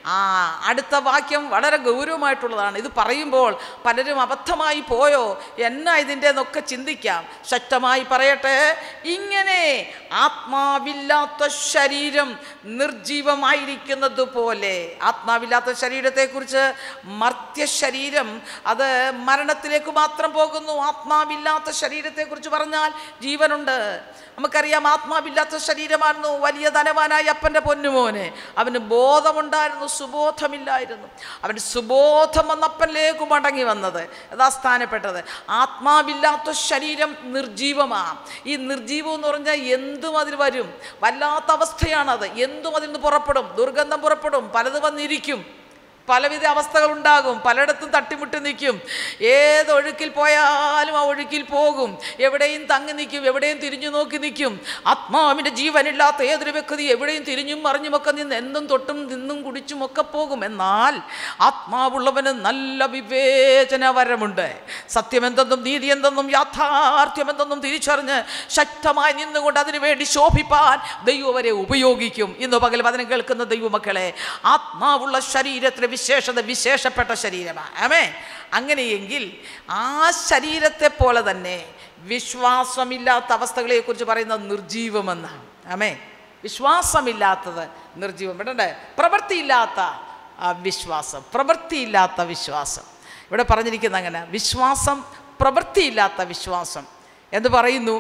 ആ അടുത്ത വാക്യം വളരെ ഗൗരവമായിട്ടുള്ളതാണ് ഇത് പറയുമ്പോൾ പലരും അബദ്ധമായി പോയോ എന്നാ ഇതിൻ്റെ എന്നൊക്കെ ചിന്തിക്കാം ശക്തമായി പറയട്ടെ ഇങ്ങനെ ആത്മാവില്ലാത്ത ശരീരം നിർജീവമായിരിക്കുന്നത് പോലെ ആത്മാവില്ലാത്ത ശരീരത്തെക്കുറിച്ച് മർത്യ ശരീരം അത് മരണത്തിലേക്ക് മാത്രം പോകുന്നു ആത്മാവില്ലാത്ത ശരീരത്തെക്കുറിച്ച് പറഞ്ഞാൽ ജീവനുണ്ട് നമുക്കറിയാം ആത്മാവില്ലാത്ത ശരീരമായിരുന്നു വലിയ ധനവാനായ അപ്പൻ്റെ പൊന്നുമോന് അവന് ബോധമുണ്ടായിരുന്നു സുബോധമില്ലായിരുന്നു അവന് സുബോധം വന്നപ്പനിലേക്ക് മടങ്ങി വന്നത് അതാ സ്ഥാനപ്പെട്ടത് ആത്മാവില്ലാത്ത ശരീരം നിർജീവമാണ് ഈ നിർജീവം എന്ന് പറഞ്ഞാൽ എന്തും അതിൽ വരും വല്ലാത്ത അവസ്ഥയാണത് എന്തും അതിൽ നിന്ന് പുറപ്പെടും ദുർഗന്ധം പുറപ്പെടും പലത് വന്നിരിക്കും പലവിധ അവസ്ഥകളുണ്ടാകും പലയിടത്തും തട്ടിമുട്ടി നിൽക്കും ഏത് ഒഴുക്കിൽ പോയാലും ആ ഒഴുക്കിൽ പോകും എവിടെയും തങ്ങി നിൽക്കും എവിടെയും തിരിഞ്ഞു നോക്കി നിൽക്കും ആത്മാവിൻ്റെ ജീവനില്ലാത്ത ഏതൊരു വ്യക്തി എവിടെയും തിരിഞ്ഞും മറിഞ്ഞുമൊക്കെ നിന്ന് എന്തും തൊട്ടും നിന്നും കുടിച്ചും ഒക്കെ പോകും എന്നാൽ ആത്മാവുള്ളവന് നല്ല വിവേചനവരമുണ്ട് സത്യമെന്തെന്നും നീതി എന്തെന്നും യാഥാർത്ഥ്യമെന്തെന്നും തിരിച്ചറിഞ്ഞ് ശക്തമായി നിന്നുകൊണ്ട് അതിനു വേണ്ടി ശോഭിപ്പാൻ ദൈവം അവരെ ഉപയോഗിക്കും ഇന്ന് പകൽ വചനം കേൾക്കുന്ന ദൈവമക്കളെ ആത്മാവുള്ള ശരീരത്തിലെ വിശേഷത വിശേഷപ്പെട്ട ശരീരമാണ് ആമേ അങ്ങനെയെങ്കിൽ ആ ശരീരത്തെ പോലെ തന്നെ വിശ്വാസമില്ലാത്ത അവസ്ഥകളെക്കുറിച്ച് പറയുന്നത് നിർജീവമെന്നാണ് ആമേ വിശ്വാസമില്ലാത്തത് നിർജീവം വേണ്ടേ പ്രവൃത്തിയില്ലാത്ത ആ വിശ്വാസം പ്രവൃത്തിയില്ലാത്ത വിശ്വാസം ഇവിടെ പറഞ്ഞിരിക്കുന്ന അങ്ങനെ വിശ്വാസം പ്രവൃത്തിയില്ലാത്ത വിശ്വാസം എന്ന് പറയുന്നു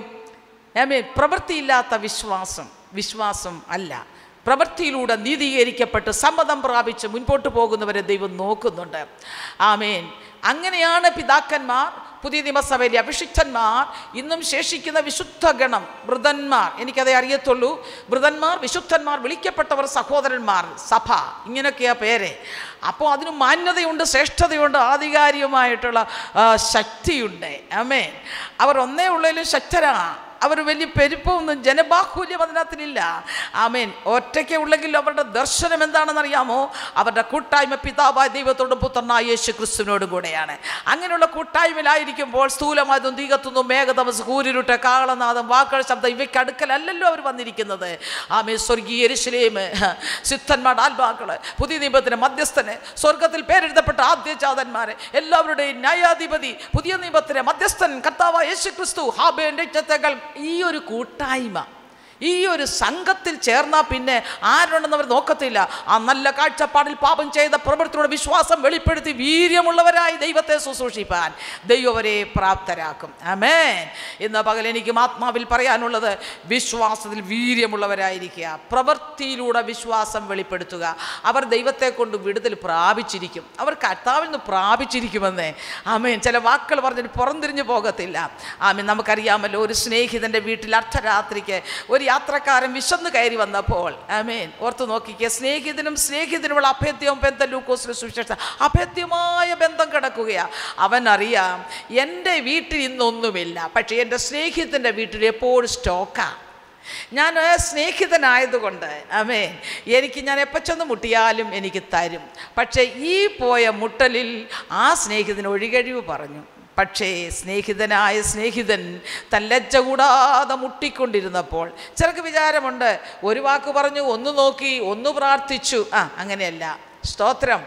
ആമേ പ്രവൃത്തിയില്ലാത്ത വിശ്വാസം വിശ്വാസം അല്ല പ്രവൃത്തിയിലൂടെ നീതീകരിക്കപ്പെട്ട് സമ്മതം പ്രാപിച്ച് മുൻപോട്ട് പോകുന്നവരെ ദൈവം നോക്കുന്നുണ്ട് ആമേൻ അങ്ങനെയാണ് പിതാക്കന്മാർ പുതിയ നിയമസഭയിലെ അഭിഷിക്തന്മാർ ഇന്നും ശേഷിക്കുന്ന വിശുദ്ധ ഗണം വൃതന്മാർ എനിക്കതേ അറിയത്തുള്ളൂ വൃതന്മാർ വിശുദ്ധന്മാർ വിളിക്കപ്പെട്ടവർ സഹോദരന്മാർ സഭ ഇങ്ങനെയൊക്കെയാ പേര് അപ്പോൾ അതിന് മാന്യതയുണ്ട് ശ്രേഷ്ഠതയുണ്ട് ആധികാരികമായിട്ടുള്ള ആ, ശക്തിയുണ്ട് അമേ അവർ ഒന്നേ ഉള്ളതിലും ശക്തരാണ് അവർ വലിയ പെരുപ്പമൊന്നും ജനബാഹുല്യം അതിനകത്തിനില്ല ആമേൻ ഒറ്റയ്ക്ക് ഉള്ളെങ്കിൽ അവരുടെ ദർശനം എന്താണെന്ന് അറിയാമോ അവരുടെ കൂട്ടായ്മ പിതാവായ ദൈവത്തോടും പുത്രനായ യേശു ക്രിസ്തുവിനോടും കൂടെയാണ് അങ്ങനെയുള്ള കൂട്ടായ്മയിലായിരിക്കുമ്പോൾ സ്ഥൂലമായതും തീകത്തുന്നു മേഘതമസ് കൂരിരുട്ട് കാളനാദം വാക്കുകൾ ശബ്ദം ഇവയ്ക്ക് അടുക്കലല്ലല്ലോ അവർ വന്നിരിക്കുന്നത് ആമേ സ്വർഗീയ യെരൂശലേം സിദ്ധന്മാരുടെ ആത്മാക്കള് പുതിയ നിയമത്തിന് മധ്യസ്ഥന് സ്വർഗത്തിൽ പേരെഴുതപ്പെട്ട ആദ്യജാതന്മാരെ എല്ലാവരുടെയും ന്യായാധിപതി പുതിയ നിയമത്തിലെ മധ്യസ്ഥൻ കർത്താവ് യേശു ക്രിസ്തു ഹാബേൻ രക്തത്തേക്കാൾ ഈ ഒരു കൂട്ടായ്മ ഈ ഒരു സംഘത്തിൽ ചേർന്നാൽ പിന്നെ ആരുണ്ടെന്ന് അവർ നോക്കത്തില്ല ആ നല്ല കാഴ്ചപ്പാടിൽ പാപം ചെയ്ത പ്രവൃത്തിയുടെ വിശ്വാസം വെളിപ്പെടുത്തി വീര്യമുള്ളവരായി ദൈവത്തെ ശുശ്രൂഷിപ്പാൻ ദൈവം അവരെ പ്രാപ്തരാക്കും ആമേൻ ഇന്ന് പകൽ എനിക്കും ആത്മാവിൽ പറയാനുള്ളത് വിശ്വാസത്തിൽ വീര്യമുള്ളവരായിരിക്കുക പ്രവൃത്തിയിലൂടെ വിശ്വാസം വെളിപ്പെടുത്തുക അവർ ദൈവത്തെ കൊണ്ട് വിടുതൽ പ്രാപിച്ചിരിക്കും അവർ കർത്താവിൽ നിന്ന് പ്രാപിച്ചിരിക്കുമെന്നേ ആമേൻ ചില വാക്കുകൾ പറഞ്ഞിട്ട് പുറംതിരിഞ്ഞു പോകത്തില്ല ആമേൻ നമുക്കറിയാമല്ലോ ഒരു സ്നേഹിതൻ്റെ വീട്ടിൽ അർദ്ധരാത്രിക്ക് ഒരു യാത്രക്കാരൻ വിശന്ന് കയറി വന്നപ്പോൾ ആമേൻ ഓർത്ത് നോക്കിക്കുക സ്നേഹിതനും സ്നേഹിതനുമുള്ള അഭേദ്യവും ബന്ധം ലൂക്കോസിലെ സുവിശേഷ അഭേദ്യമായ ബന്ധം കിടക്കുകയാ അവൻ അറിയാം എൻ്റെ വീട്ടിൽ ഇന്നൊന്നുമില്ല പക്ഷേ എൻ്റെ സ്നേഹിതൻ്റെ വീട്ടിൽ എപ്പോഴും സ്റ്റോക്കാ ഞാൻ സ്നേഹിതനായതുകൊണ്ട് അമേ എനിക്ക് ഞാൻ എപ്പോൾ ചെന്ന് മുട്ടിയാലും എനിക്ക് തരും പക്ഷേ ഈ പോയ മുട്ടലിൽ ആ സ്നേഹിതന് ഒഴികഴിവ് പറഞ്ഞു പക്ഷേ സ്നേഹിതനായ സ്നേഹിതൻ തൻ ലജ്ജ കൂടാതെ മുട്ടിക്കൊണ്ടിരുന്നപ്പോൾ ചിലർക്ക് വിചാരമുണ്ട് ഒരു വാക്ക് പറഞ്ഞു ഒന്ന് നോക്കി ഒന്ന് പ്രാർത്ഥിച്ചു ആ അങ്ങനെയല്ല സ്തോത്രം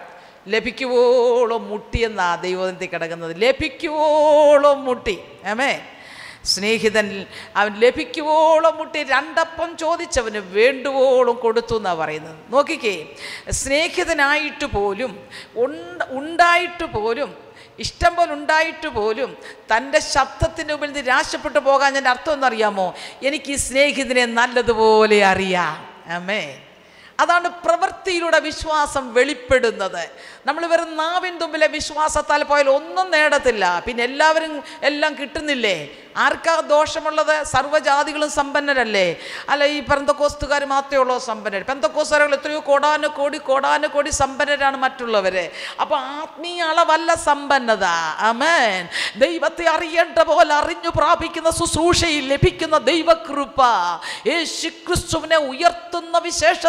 ലഭിക്കുവോളം മുട്ടിയെന്നാ ദൈവത്തിൽ കിടക്കുന്നത് ലഭിക്കുവോളം മുട്ടി ആമേ സ്നേഹിതൻ അവൻ ലഭിക്കുവോളം മുട്ടി രണ്ടപ്പം ചോദിച്ചവന് വേണ്ടുവോളം കൊടുത്തു എന്നാണ് പറയുന്നത് നോക്കിക്കേ സ്നേഹിതനായിട്ട് പോലും ഉണ്ട് ഉണ്ടായിട്ട് പോലും ഇഷ്ടം പോലെ ഉണ്ടായിട്ട് പോലും തൻ്റെ ശബ്ദത്തിൻ്റെ മുമ്പിൽ നിരാശപ്പെട്ടു പോകാൻ ഞാൻ അർത്ഥം എന്നറിയാമോ എനിക്ക് ഈ സ്നേഹിതനെ നല്ലതുപോലെ അറിയാം അമ്മേ അതാണ് പ്രവൃത്തിയിലൂടെ വിശ്വാസം വെളിപ്പെടുന്നത് നമ്മൾ വെറും നാവിൻ തുമ്പിലെ വിശ്വാസത്താൽ പോയാൽ ഒന്നും നേടത്തില്ല പിന്നെ എല്ലാവരും എല്ലാം കിട്ടുന്നില്ലേ ആർക്കാ ദോഷമുള്ളത് സർവ്വജാതികളും സമ്പന്നരല്ലേ അല്ല ഈ പെന്തക്കോസ്തുകാർ മാത്രമേ ഉള്ളൂ സമ്പന്നർ പെന്തക്കോസ്തുകാരുകൾ എത്രയോ കോടാന കോടി കോടാന കോടി സമ്പന്നരാണ് മറ്റുള്ളവർ അപ്പോൾ ആത്മീയ അളവല്ല സമ്പന്നത അമേൻ ദൈവത്തെ അറിയേണ്ട പോലെ അറിഞ്ഞു പ്രാപിക്കുന്ന ശുശ്രൂഷയിൽ ലഭിക്കുന്ന ദൈവകൃപ യേശു ക്രിസ്തുവിനെ ഉയർത്തുന്ന വിശേഷതയായി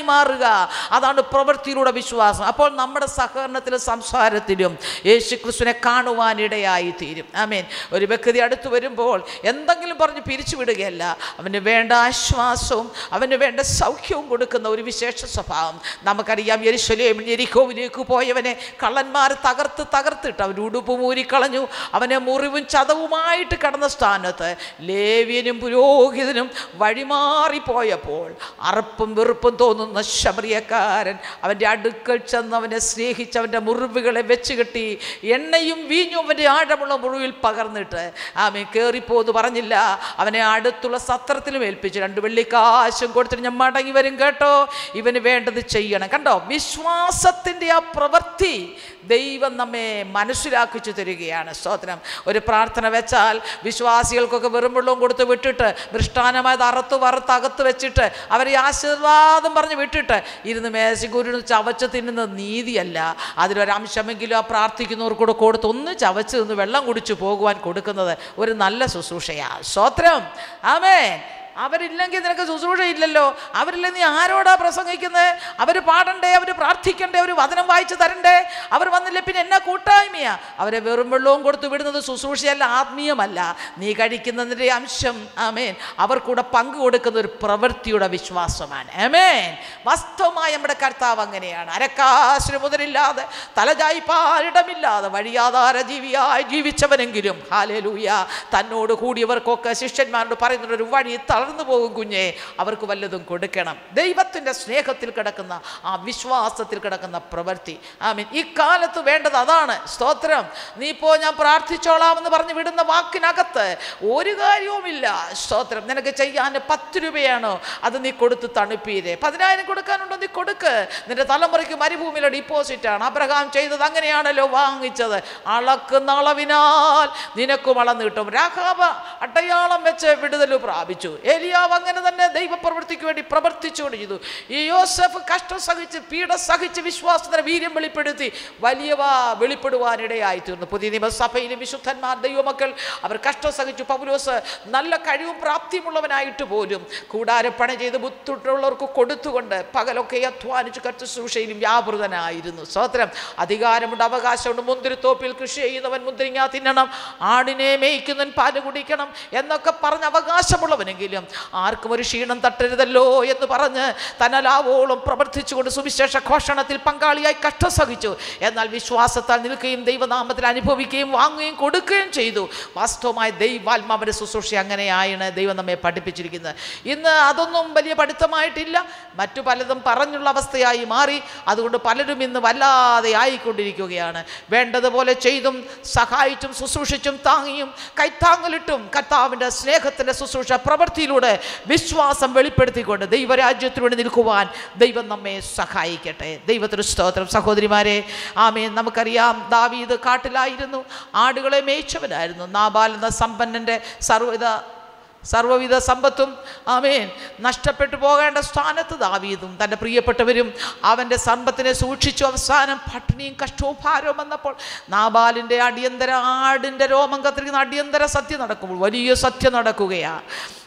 മാറുക അതാണ് പ്രവൃത്തിയിലൂടെ വിശ്വാസം അപ്പോൾ നമ്മുടെ സഹകരണത്തിലും സംസാരത്തിലും യേശു ക്രിസ്തുവിനെ കാണുവാനിടയായി തീരും ആമേൻ ഒരു വ്യക്തി അടുത്ത് വരുമ്പോൾ എന്തെങ്കിലും പറഞ്ഞ് പിരിച്ചുവിടുകയല്ല അവന് വേണ്ട ആശ്വാസവും അവന് വേണ്ട സൗഖ്യവും കൊടുക്കുന്ന ഒരു വിശേഷ സ്വഭാവം നമുക്കറിയാം യെരുശലേം എരിക്കോവിലേക്ക് പോയവനെ കള്ളന്മാർ തകർത്ത് തകർത്തിട്ട് അവൻ ഉടുപ്പ് മൂരിക്കളഞ്ഞു അവനെ മുറിവും ചതവുമായിട്ട് കടന്ന സ്ഥാനത്ത് ലേവ്യനും പുരോഹിതനും വഴിമാറിപ്പോയപ്പോൾ അറപ്പും വെറുപ്പും തോന്നുന്ന ശബരിയക്കാരൻ അവൻ്റെ അടുക്കൽ ചെന്ന് അവനെ സ്നേഹിച്ച് അവൻ്റെ മുറിവുകളെ വെച്ച് കെട്ടി എണ്ണയും വീഞ്ഞും അവൻ്റെ ആഴമുള്ള മുറിവിൽ പകർന്നിട്ട് ആമേ കയറിപ്പോന്ന് പറഞ്ഞില്ല അവനെ അടുത്തുള്ള സത്രത്തിലും ഏൽപ്പിച്ചു രണ്ട് വെള്ളിക്കാശും കൊടുത്തിട്ട് ഞാൻ മടങ്ങി വരും കേട്ടോ ഇവന് വേണ്ടത് ചെയ്യണം കണ്ടോ വിശ്വാസത്തിൻ്റെ ആ പ്രവൃത്തി ദൈവം നമ്മെ മനസ്സിലാക്കിച്ചു തരികയാണ് സ്തോത്രം ഒരു പ്രാർത്ഥന വെച്ചാൽ വിശ്വാസികൾക്കൊക്കെ വെറും വെള്ളവും കൊടുത്ത് വിട്ടിട്ട് മൃഷ്ടാനമായത് അറുത്ത് വറുത്ത് അകത്ത് വെച്ചിട്ട് അവരെ ആശീർവാദം പറഞ്ഞ് വിട്ടിട്ട് ഇരുന്ന് മേശഗുരു ചവച്ച് തിന്നുന്നത് നീതിയല്ല അതിലൊരംശമെങ്കിലും ആ പ്രാർത്ഥിക്കുന്നവർക്ക് കൂടെ കൊടുത്ത് ഒന്ന് ചവച്ച് നിന്ന് വെള്ളം കുടിച്ചു പോകുവാൻ കൊടുക്കുന്നത് ഒരു നല്ല ശുശ്രൂഷയാണ് സ്തോത്രം ആമേ അവരില്ലെങ്കിൽ നിനക്ക് ശുശ്രൂഷ ഇല്ലല്ലോ അവരില്ല നീ ആരോടാ പ്രസംഗിക്കുന്നത് അവർ പാടണ്ടേ അവർ പ്രാർത്ഥിക്കണ്ടേ അവർ വചനം വായിച്ച് തരണ്ടേ അവർ വന്നില്ല പിന്നെ എന്നാ കൂട്ടായ്മയാ അവരെ വെറും വെള്ളവും കൊടുത്തു വിടുന്നത് ശുശ്രൂഷയല്ല ആത്മീയമല്ല നീ കഴിക്കുന്നതിൻ്റെ അംശം ആമേൻ അവർക്കൂടെ പങ്കു കൊടുക്കുന്ന ഒരു പ്രവൃത്തിയുടെ വിശ്വാസമാണ് ആമേൻ വാസ്തവമായി നമ്മുടെ കർത്താവ് അങ്ങനെയാണ് അരക്കാശിന് മുതലില്ലാതെ തലചായി പാരിടമില്ലാതെ വഴിയാധാര ജീവിയായി ജീവിച്ചവനെങ്കിലും ഹാലേലൂയ തന്നോട് കൂടിയവർക്കൊക്കെ ശിഷ്യന്മാരോട് പറയുന്ന ഒരു വഴി തളർന്നു പോകും കുഞ്ഞെ അവർക്ക് വല്ലതും കൊടുക്കണം ദൈവത്തിൻ്റെ സ്നേഹത്തിൽ കിടക്കുന്ന ആ വിശ്വാസത്തിൽ കിടക്കുന്ന പ്രവൃത്തി ആമീൻ ഇക്കാലത്ത് വേണ്ടത് അതാണ് സ്തോത്രം നീ പോ ഞാൻ പ്രാർത്ഥിച്ചോളാമെന്ന് പറഞ്ഞ് വിടുന്ന വാക്കിനകത്ത് ഒരു കാര്യവുമില്ല സ്തോത്രം നിനക്ക് ചെയ്യാൻ പത്ത് രൂപയാണോ അത് നീ കൊടുത്ത് തണുപ്പീരെ പതിനായിരം കൊടുക്കാനുണ്ടോ നീ കൊടുക്ക് നിന്റെ തലമുറയ്ക്ക് മരുഭൂമിയിലെ ഡിപ്പോസിറ്റ് ആണ് അബ്രഹാം ചെയ്തത് അങ്ങനെയാണല്ലോ വാങ്ങിച്ചത് അളക്കുന്ന അളവിനാൽ നിനക്കും അളന്ന് കിട്ടും രാഘാബ അടയാളം വെച്ച് വിടുതൽ പ്രാപിച്ചു ഏലിയാവ് അങ്ങനെ തന്നെ ദൈവപ്രവൃത്തിക്ക് വേണ്ടി പ്രവർത്തിച്ചുകൊണ്ട് ചെയ്തു ഈ യോസഫ് കഷ്ടം സഹിച്ച് പീഡ സഹിച്ച് വിശ്വാസത്തിന് വീര്യം വെളിപ്പെടുത്തി വലിയവ വെളിപ്പെടുവാനിടയായി തീർന്നു പുതിയ നിയമസഭയിലെ വിശുദ്ധന്മാർ ദൈവമക്കൾ അവർ കഷ്ടം സഹിച്ചു പൗലോസ് നല്ല കഴിവും പ്രാപ്തിയുമുള്ളവനായിട്ട് പോലും കൂടാരപ്പണി ചെയ്ത് ബുദ്ധിമുട്ടുള്ളവർക്ക് കൊടുത്തുകൊണ്ട് പകലൊക്കെ അധ്വാനിച്ച് കർത്തശുശ്രൂഷയിലും വ്യാപൃതനായിരുന്നു സ്വത്രം അധികാരമുണ്ട് അവകാശമുണ്ട് മുന്തിരിത്തോപ്പിൽ കൃഷി ചെയ്യുന്നവൻ മുന്തിരിങ്ങ തിന്നണം ആടിനെ മേയ്ക്കുന്നവൻ പാല് കുടിക്കണം എന്നൊക്കെ പറഞ്ഞ് അവകാശമുള്ളവനെങ്കിലും ആർക്കും ഒരു ക്ഷീണം തട്ടരുതല്ലോ എന്ന് പറഞ്ഞ് തന്നലാവോളം പ്രവർത്തിച്ചുകൊണ്ട് സുവിശേഷ ഘോഷണത്തിൽ പങ്കാളിയായി കഷ്ടം സഹിച്ചു എന്നാൽ വിശ്വാസത്താൽ നിൽക്കുകയും ദൈവനാമത്തിൽ അനുഭവിക്കുകയും വാങ്ങുകയും കൊടുക്കുകയും ചെയ്തു വാസ്തവമായ ദൈവാത്മാവിൻ്റെ ശുശ്രൂഷ അങ്ങനെയാണ് ദൈവം നമ്മെ പഠിപ്പിച്ചിരിക്കുന്നത് ഇന്ന് അതൊന്നും വലിയ പഠിത്തമായിട്ടില്ല മറ്റു പലതും പറഞ്ഞുള്ള അവസ്ഥയായി മാറി അതുകൊണ്ട് പലരും ഇന്ന് വല്ലാതെ ആയിക്കൊണ്ടിരിക്കുകയാണ് വേണ്ടതുപോലെ ചെയ്തും സഹായിച്ചും ശുശ്രൂഷിച്ചും താങ്ങിയും കൈത്താങ്ങലിട്ടും കർത്താവിൻ്റെ സ്നേഹത്തിൻ്റെ ശുശ്രൂഷ പ്രവൃത്തിയിലൂടെ വിശ്വാസം വെളിപ്പെടുത്തിക്കൊണ്ട് ദൈവരാജ്യത്തിനു വേണ്ടി നിൽക്കുവാൻ ദൈവം നമ്മെ സഹായിക്കട്ടെ ദൈവത്തിന് സ്തോത്രം സഹോദരിമാരെ ആമേ നമുക്കറിയാം ദാവീദ് കാട്ടിലായിരുന്നു ആടുകളെ മേയിച്ചവനായിരുന്നു നാബാൽ എന്ന സമ്പന്നൻ്റെ സർവ്വവിധ സർവ്വവിധ സമ്പത്തും ആമേൻ നഷ്ടപ്പെട്ടു പോകേണ്ട സ്ഥാനത്ത് ദാവീദും തൻ്റെ പ്രിയപ്പെട്ടവരും അവൻ്റെ സമ്പത്തിനെ സൂക്ഷിച്ചു അവസാനം പട്ടിണിയും കഷ്ടവും ഭാരവും വന്നപ്പോൾ നാബാലിൻ്റെ അടിയന്തര ആടിൻ്റെ രോമം കത്തിരിക്കുന്ന അടിയന്തര സത്യം നടക്കുമ്പോൾ വലിയ സത്യം നടക്കുകയാണ്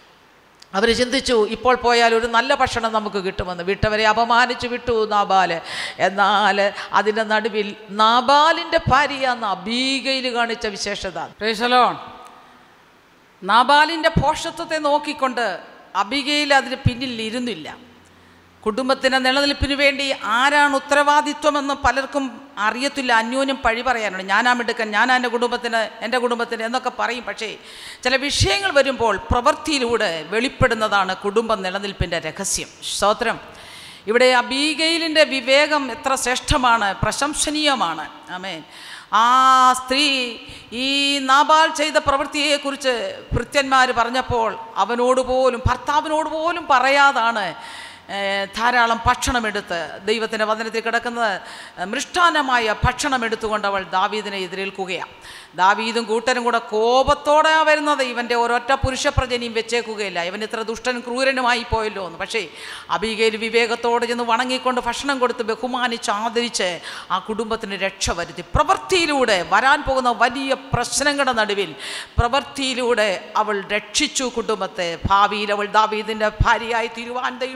അവർ ചിന്തിച്ചു ഇപ്പോൾ പോയാൽ ഒരു നല്ല ഭക്ഷണം നമുക്ക് കിട്ടുമെന്ന് വിട്ടവരെ അപമാനിച്ചു വിട്ടു നാബാല് എന്നാൽ അതിൻ്റെ നടുവിൽ നാബാലിൻ്റെ ഭാര്യ അബീഗയിൽ കാണിച്ച വിശേഷത പ്രേശലോൺ നാബാലിൻ്റെ പോഷത്വത്തെ നോക്കിക്കൊണ്ട് അബികയിൽ അതിന് പിന്നിൽ ഇരുന്നില്ല കുടുംബത്തിൻ്റെ നിലനിൽപ്പിന് വേണ്ടി ആരാണ് ഉത്തരവാദിത്വമെന്ന് പലർക്കും അറിയത്തില്ല അന്യോന്യം പഴി പറയാനുണ്ട് ഞാനാ മിടുക്കൻ ഞാനാ എൻ്റെ കുടുംബത്തിന് എൻ്റെ കുടുംബത്തിന് എന്നൊക്കെ പറയും പക്ഷേ ചില വിഷയങ്ങൾ വരുമ്പോൾ പ്രവൃത്തിയിലൂടെ വെളിപ്പെടുന്നതാണ് കുടുംബ നിലനിൽപ്പിൻ്റെ രഹസ്യം സ്തോത്രം ഇവിടെ അബീഗയിലിൻ്റെ വിവേകം എത്ര ശ്രേഷ്ഠമാണ് പ്രശംസനീയമാണ് ആമേൻ ആ സ്ത്രീ ഈ നാബാൽ ചെയ്ത പ്രവൃത്തിയെക്കുറിച്ച് ഭൃത്യന്മാർ പറഞ്ഞപ്പോൾ അവനോട് പോലും ഭർത്താവിനോട് പോലും പറയാതാണ് ഏഹ്, ധാരാളം ഭക്ഷണമെടുത്ത് ദൈവത്തിൻ്റെ വചനത്തിൽ കിടക്കുന്നത് മൃഷ്ടാനമായ ഭക്ഷണം എടുത്തുകൊണ്ട് അവൾ ദാവീദിനെ എതിരേൽക്കുകയാണ് ദാവീദും കൂട്ടരും കൂടെ കോപത്തോടെ വരുന്നത് ഇവൻ്റെ ഒരൊറ്റ പുരുഷപ്രജനിയും വെച്ചേക്കുകയില്ല ഇവൻ ഇത്ര ദുഷ്ടനും ക്രൂരനുമായി പോയല്ലോ എന്ന് പക്ഷേ അബികയിൽ വിവേകത്തോടെ ചെന്ന് വണങ്ങിക്കൊണ്ട് ഭക്ഷണം കൊടുത്ത് ബഹുമാനിച്ച് ആദരിച്ച് ആ കുടുംബത്തിന് രക്ഷ വരുത്തി പ്രവൃത്തിയിലൂടെ വരാൻ പോകുന്ന വലിയ പ്രശ്നങ്ങളുടെ നടുവിൽ പ്രവൃത്തിയിലൂടെ അവൾ രക്ഷിച്ചു കുടുംബത്തെ ഭാവിയിൽ അവൾ ദാവീദിൻ്റെ ഭാര്യയായി തീരുവാൻ ദൈവം ഇടയാക്കി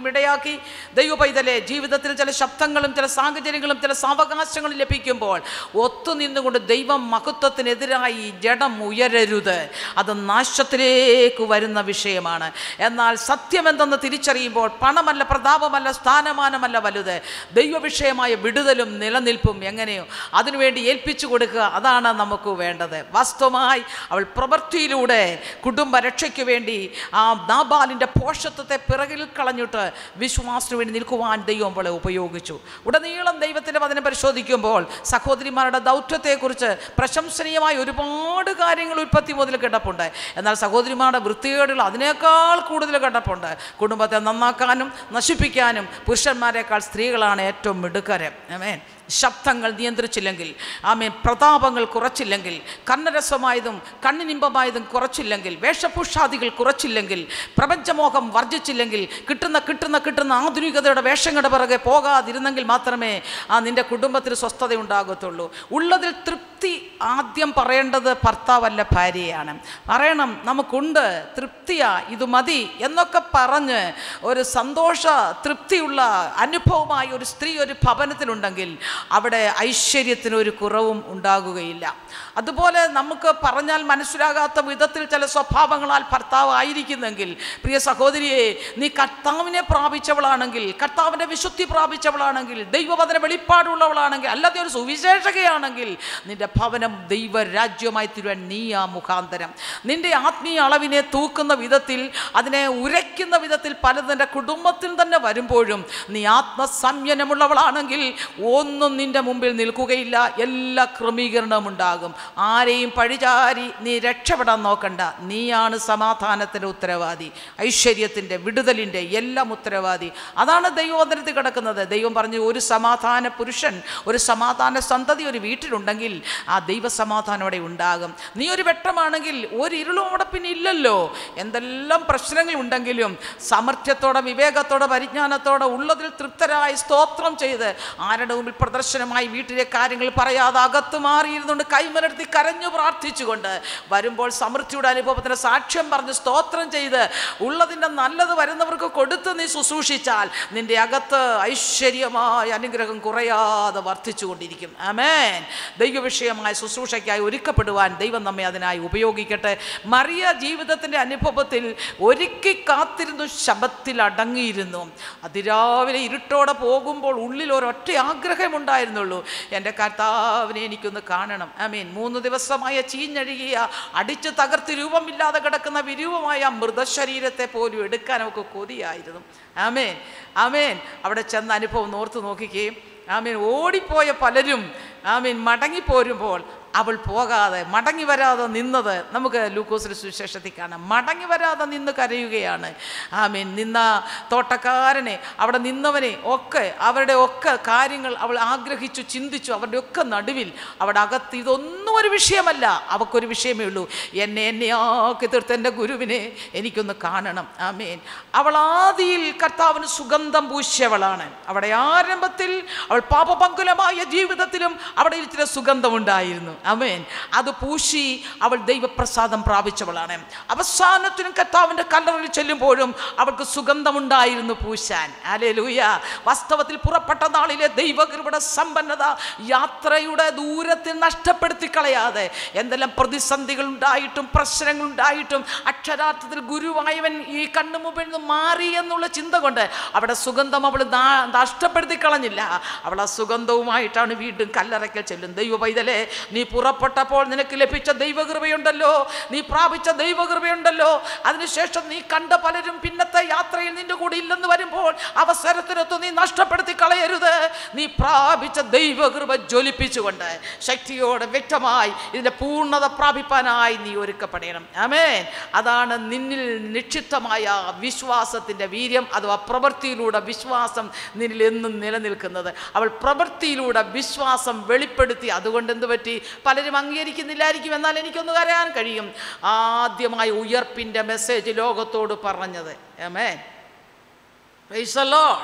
ഇടയാക്കി ദൈവ പൈതലെ ജീവിതത്തിൽ ചില ശബ്ദങ്ങളും ചില സാഹചര്യങ്ങളും ചില സാവകാശങ്ങളും ലഭിക്കുമ്പോൾ ഒത്തുനിന്നുകൊണ്ട് ദൈവം മഹത്വത്തിനെതിരായി ജഡം ഉയരരുത് അത് നാശത്തിലേക്ക് വരുന്ന വിഷയമാണ് എന്നാൽ സത്യം എന്തെന്ന് തിരിച്ചറിയുമ്പോൾ പണമല്ല പ്രതാപമല്ല സ്ഥാനമാനമല്ല വലുത് ദൈവവിഷയമായ വിടുതലും നിലനിൽപ്പും എങ്ങനെയോ അതിനുവേണ്ടി ഏൽപ്പിച്ചു കൊടുക്കുക അതാണ് നമുക്ക് വേണ്ടത് വാസ്തവമായി അവൾ പ്രവൃത്തിയിലൂടെ കുടുംബ രക്ഷയ്ക്ക് വേണ്ടി ആ നാബാലിൻ്റെ പോഷത്വത്തെ പിറകിൽ കളഞ്ഞിട്ട് വിശ്വാസത്തിന് വേണ്ടി നിൽക്കുവാൻ ദൈവം അവളെ ഉപയോഗിച്ചു ഉടനീളം ദൈവത്തിൻ്റെ വചനം പരിശോധിക്കുമ്പോൾ സഹോദരിമാരുടെ ദൗത്യത്തെക്കുറിച്ച് പ്രശംസനീയമായ ഒരുപാട് കാര്യങ്ങൾ ഉൽപ്പത്തി മുതൽ കിടപ്പുണ്ട് എന്നാൽ സഹോദരിമാരുടെ വൃത്തികേടുകൾ അതിനേക്കാൾ കൂടുതൽ കിടപ്പുണ്ട് കുടുംബത്തെ നന്നാക്കാനും നശിപ്പിക്കാനും പുരുഷന്മാരെക്കാൾ സ്ത്രീകളാണ് ഏറ്റവും മിടുക്കര് ആമേൻ ശബ്ദങ്ങൾ നിയന്ത്രിച്ചില്ലെങ്കിൽ ആമേൻ പ്രതാപങ്ങൾ കുറച്ചില്ലെങ്കിൽ കർണരസമായതും കണ്ണിനിമ്പമായതും കുറച്ചില്ലെങ്കിൽ വേഷഭൂഷാദികൾ കുറച്ചില്ലെങ്കിൽ പ്രപഞ്ചമോഹം വർജിച്ചില്ലെങ്കിൽ കിട്ടുന്ന കിട്ടുന്ന കിട്ടുന്ന ആധുനികതയുടെ വേഷങ്ങളുടെ പിറകെ പോകാതിരുന്നെങ്കിൽ മാത്രമേ ആ നിൻ്റെ കുടുംബത്തിന് സ്വസ്ഥത ഉണ്ടാകത്തുള്ളൂ ഉള്ളതിൽ തൃപ്തി ആദ്യം പറയേണ്ടത് ഭർത്താവല്ല ഭാര്യയാണ് പറയണം നമുക്കുണ്ട് തൃപ്തിയാ ഇത് മതി എന്നൊക്കെ പറഞ്ഞ് ഒരു സന്തോഷ തൃപ്തിയുള്ള അനുഭവമായി ഒരു സ്ത്രീ ഒരു ഭവനത്തിലുണ്ടെങ്കിൽ അവിടെ ഐശ്വര്യത്തിന് ഒരു കുറവും ഉണ്ടാകുകയില്ല അതുപോലെ നമുക്ക് പറഞ്ഞാൽ മനസ്സിലാകാത്ത വിധത്തിൽ ചില സ്വഭാവങ്ങളാൽ ഭർത്താവ് ആയിരിക്കുന്നെങ്കിൽ പ്രിയ സഹോദരിയെ നീ കർത്താവിനെ പ്രാപിച്ചവളാണെങ്കിൽ കർത്താവിൻ്റെ വിശുദ്ധി പ്രാപിച്ചവളാണെങ്കിൽ ദൈവവചന വെളിപ്പാടുള്ളവളാണെങ്കിൽ അല്ലാതെ ഒരു സുവിശേഷകയാണെങ്കിൽ നിന്റെ ഭവനം ദൈവരാജ്യമായി തീരുവാൻ നീ ആ മുഖാന്തരം നിന്റെ ആത്മീയ അളവിനെ തൂക്കുന്ന വിധത്തിൽ അതിനെ ഉരയ്ക്കുന്ന വിധത്തിൽ പലത് നിന്റെ കുടുംബത്തിൽ തന്നെ വരുമ്പോഴും നീ ആത്മസംയനമുള്ളവളാണെങ്കിൽ ഒന്നും നിന്റെ മുമ്പിൽ നിൽക്കുകയില്ല എല്ലാ ക്രമീകരണവും ഉണ്ടാകും ആരെയും പഴിചാരി നീ രക്ഷപ്പെടാൻ നോക്കണ്ട നീയാണ് സമാധാനത്തിൻ്റെ ഉത്തരവാദി ഐശ്വര്യത്തിൻ്റെ വിടുതലിൻ്റെ എല്ലാം ഉത്തരവാദി അതാണ് ദൈവവചനത്തിൽ കിടക്കുന്നത് ദൈവം പറഞ്ഞു ഒരു സമാധാന പുരുഷൻ ഒരു സമാധാന സന്തതി ഒരു വീട്ടിലുണ്ടെങ്കിൽ ആ ദൈവസമാധാനം അവിടെ ഉണ്ടാകും നീ ഒരു വെട്ടമാണെങ്കിൽ ഒരു ഇരുളും അവിടെ പിന്നെ ഇല്ലല്ലോ എന്തെല്ലാം പ്രശ്നങ്ങൾ ഉണ്ടെങ്കിലും സാമർഥ്യത്തോടെ വിവേകത്തോടെ പരിജ്ഞാനത്തോടെ ഉള്ളതിൽ തൃപ്തരായി സ്തോത്രം ചെയ്ത് ആരുടെ മുമ്പിൽ പ്രദർശനമായി വീട്ടിലെ കാര്യങ്ങൾ പറയാതെ അകത്ത് മാറിയിരുന്നുകൊണ്ട് കൈമലർത്തി കരഞ്ഞു പ്രാർത്ഥിച്ചുകൊണ്ട് വരുമ്പോൾ സമൃദ്ധിയുടെ അനുഭവത്തിന് സാക്ഷ്യം പറഞ്ഞ് സ്തോത്രം ചെയ്ത് ഉള്ളതിൻ്റെ നല്ലത് വരുന്നവർക്ക് കൊടുത്ത് നീ ശുശ്രൂഷിച്ചാൽ നിന്റെ അകത്ത് ഐശ്വര്യമായ അനുഗ്രഹം കുറയാതെ വർദ്ധിച്ചുകൊണ്ടിരിക്കും ആമേൻ ദൈവവിഷയമായ ശുശ്രൂഷയ്ക്കായി ഒരുക്കപ്പെടുവാൻ ദൈവം നമ്മെ അതിനായി ഉപയോഗിക്കട്ടെ മറിയ ജീവിതത്തിൻ്റെ അനുഭവത്തിൽ ഒരുക്കി കാത്തിരുന്നു ശബത്തിൽ അടങ്ങിയിരുന്നു അതിരാവിലെ ഇരുട്ടോടെ പോകുമ്പോൾ ഉള്ളിൽ ഒരൊറ്റ ആഗ്രഹമുണ്ടായിരുന്നുള്ളൂ എൻ്റെ കർത്താവിനെ എനിക്കൊന്ന് കാണണം ഐ മീൻ മൂന്ന് ദിവസമായ ചീഞ്ഞഴുകിയ അടിച്ച് തകർത്ത് രൂപമില്ലാതെ കിടക്കുന്ന വിരൂപമായ ആ മൃതശരീരത്തെ പോലും എടുക്കാൻ അവൾക്ക് കൊതിയായിരുന്നു ആമേൻ ആമേൻ അവിടെ ചെന്ന അനുഭവം ഓർത്ത് നോക്കിക്കുകയും ആമീൻ ഓടിപ്പോയ പലരും ആമീൻ മടങ്ങിപ്പോരുമ്പോൾ അവൾ പോകാതെ മടങ്ങി വരാതെ നിന്നത് നമുക്ക് ലൂക്കോസിന്റെ സുവിശേഷത്തിൽ കാണാം മടങ്ങി വരാതെ നിന്ന് കരയുകയാണ് ആമീൻ നിന്ന തോട്ടക്കാരനെ അവിടെ നിന്നവനെ ഒക്കെ അവരുടെ ഒക്കെ കാര്യങ്ങൾ അവൾ ആഗ്രഹിച്ചു ചിന്തിച്ചു അവരുടെ ഒക്കെ നടുവിൽ അവിടെ അകത്ത് ഇതൊന്നും ഒരു വിഷയമല്ല അവൾക്കൊരു വിഷയമേ ഉള്ളൂ എന്നെ എന്നെയാക്കി തീർത്ത് എൻ്റെ ഗുരുവിനെ എനിക്കൊന്ന് കാണണം ആമേൻ അവൾ ആദിയിൽ കർത്താവിന് സുഗന്ധം പൂശിയവളാണ് അവിടെ ആരംഭത്തിൽ അവൾ പാപപങ്കുലമായ ജീവിതത്തിലും അവിടെ ഇച്ചിരി സുഗന്ധമുണ്ടായിരുന്നു അമേൻ അത് പൂശി അവൾ ദൈവപ്രസാദം പ്രാപിച്ചവളാണ് അവസാനത്തിനും കർത്താവിൻ്റെ കല്ലറിൽ ചെല്ലുമ്പോഴും അവൾക്ക് സുഗന്ധമുണ്ടായിരുന്നു പൂശാൻ അലേ ലൂയ വാസ്തവത്തിൽ പുറപ്പെട്ട നാളിലെ ദൈവകൃപയുടെ സമ്പന്നത യാത്രയുടെ ദൂരത്തിൽ നഷ്ടപ്പെടുത്തി കളയാതെ എന്തെല്ലാം പ്രതിസന്ധികൾ ഉണ്ടായിട്ടും പ്രശ്നങ്ങൾ ഉണ്ടായിട്ടും അക്ഷരാർത്ഥത്തിൽ ഗുരുവായവൻ ഈ കണ്ണു മുമ്പിൽ നിന്ന് മാറി എന്നുള്ള ചിന്ത കൊണ്ട് അവിടെ സുഗന്ധം അവൾ നാ- നഷ്ടപ്പെടുത്തി കളഞ്ഞില്ല അവൾ ആ സുഗന്ധവുമായിട്ടാണ് വീണ്ടും കല്ലറയ്ക്കൽ ചെല്ലും ദൈവ പൈതലേ നീ പുറപ്പെട്ടപ്പോൾ നിനക്ക് ലഭിച്ച ദൈവകൃപയുണ്ടല്ലോ നീ പ്രാപിച്ച ദൈവകൃപയുണ്ടല്ലോ അതിനുശേഷം നീ കണ്ട പലരും പിന്നത്തെ യാത്രയിൽ നിന്റെ കൂടെ ഇല്ലെന്ന് വരുമ്പോൾ അവസരത്തിനൊത്ത് നീ നഷ്ടപ്പെടുത്തി കളയരുത് നീ പ്രാപിച്ച ദൈവകൃപ ജ്വലിപ്പിച്ചുകൊണ്ട് ശക്തിയോടെ വ്യക്തമായി ഇതിൻ്റെ പൂർണ്ണത പ്രാപിപ്പാനായി നീ ഒരുക്കപ്പെടണം ആമേൻ അതാണ് നിന്നിൽ നിക്ഷിപ്തമായ വിശ്വാസത്തിൻ്റെ വീര്യം അഥവാ പ്രവൃത്തിയിലൂടെ വിശ്വാസം നിന്നിൽ എന്നും നിലനിൽക്കുന്നത് അവൾ പ്രവൃത്തിയിലൂടെ വിശ്വാസം വെളിപ്പെടുത്തി അതുകൊണ്ട് എന്ത് പറ്റി പലരും അംഗീകരിക്കുന്നില്ലായിരിക്കും എന്നാൽ എനിക്കൊന്ന് കരയാൻ കഴിയും ആദ്യമായി ഉയർപ്പിൻ്റെ മെസ്സേജ് ലോകത്തോട് പറഞ്ഞത് ആമേൻ Praise the Lord.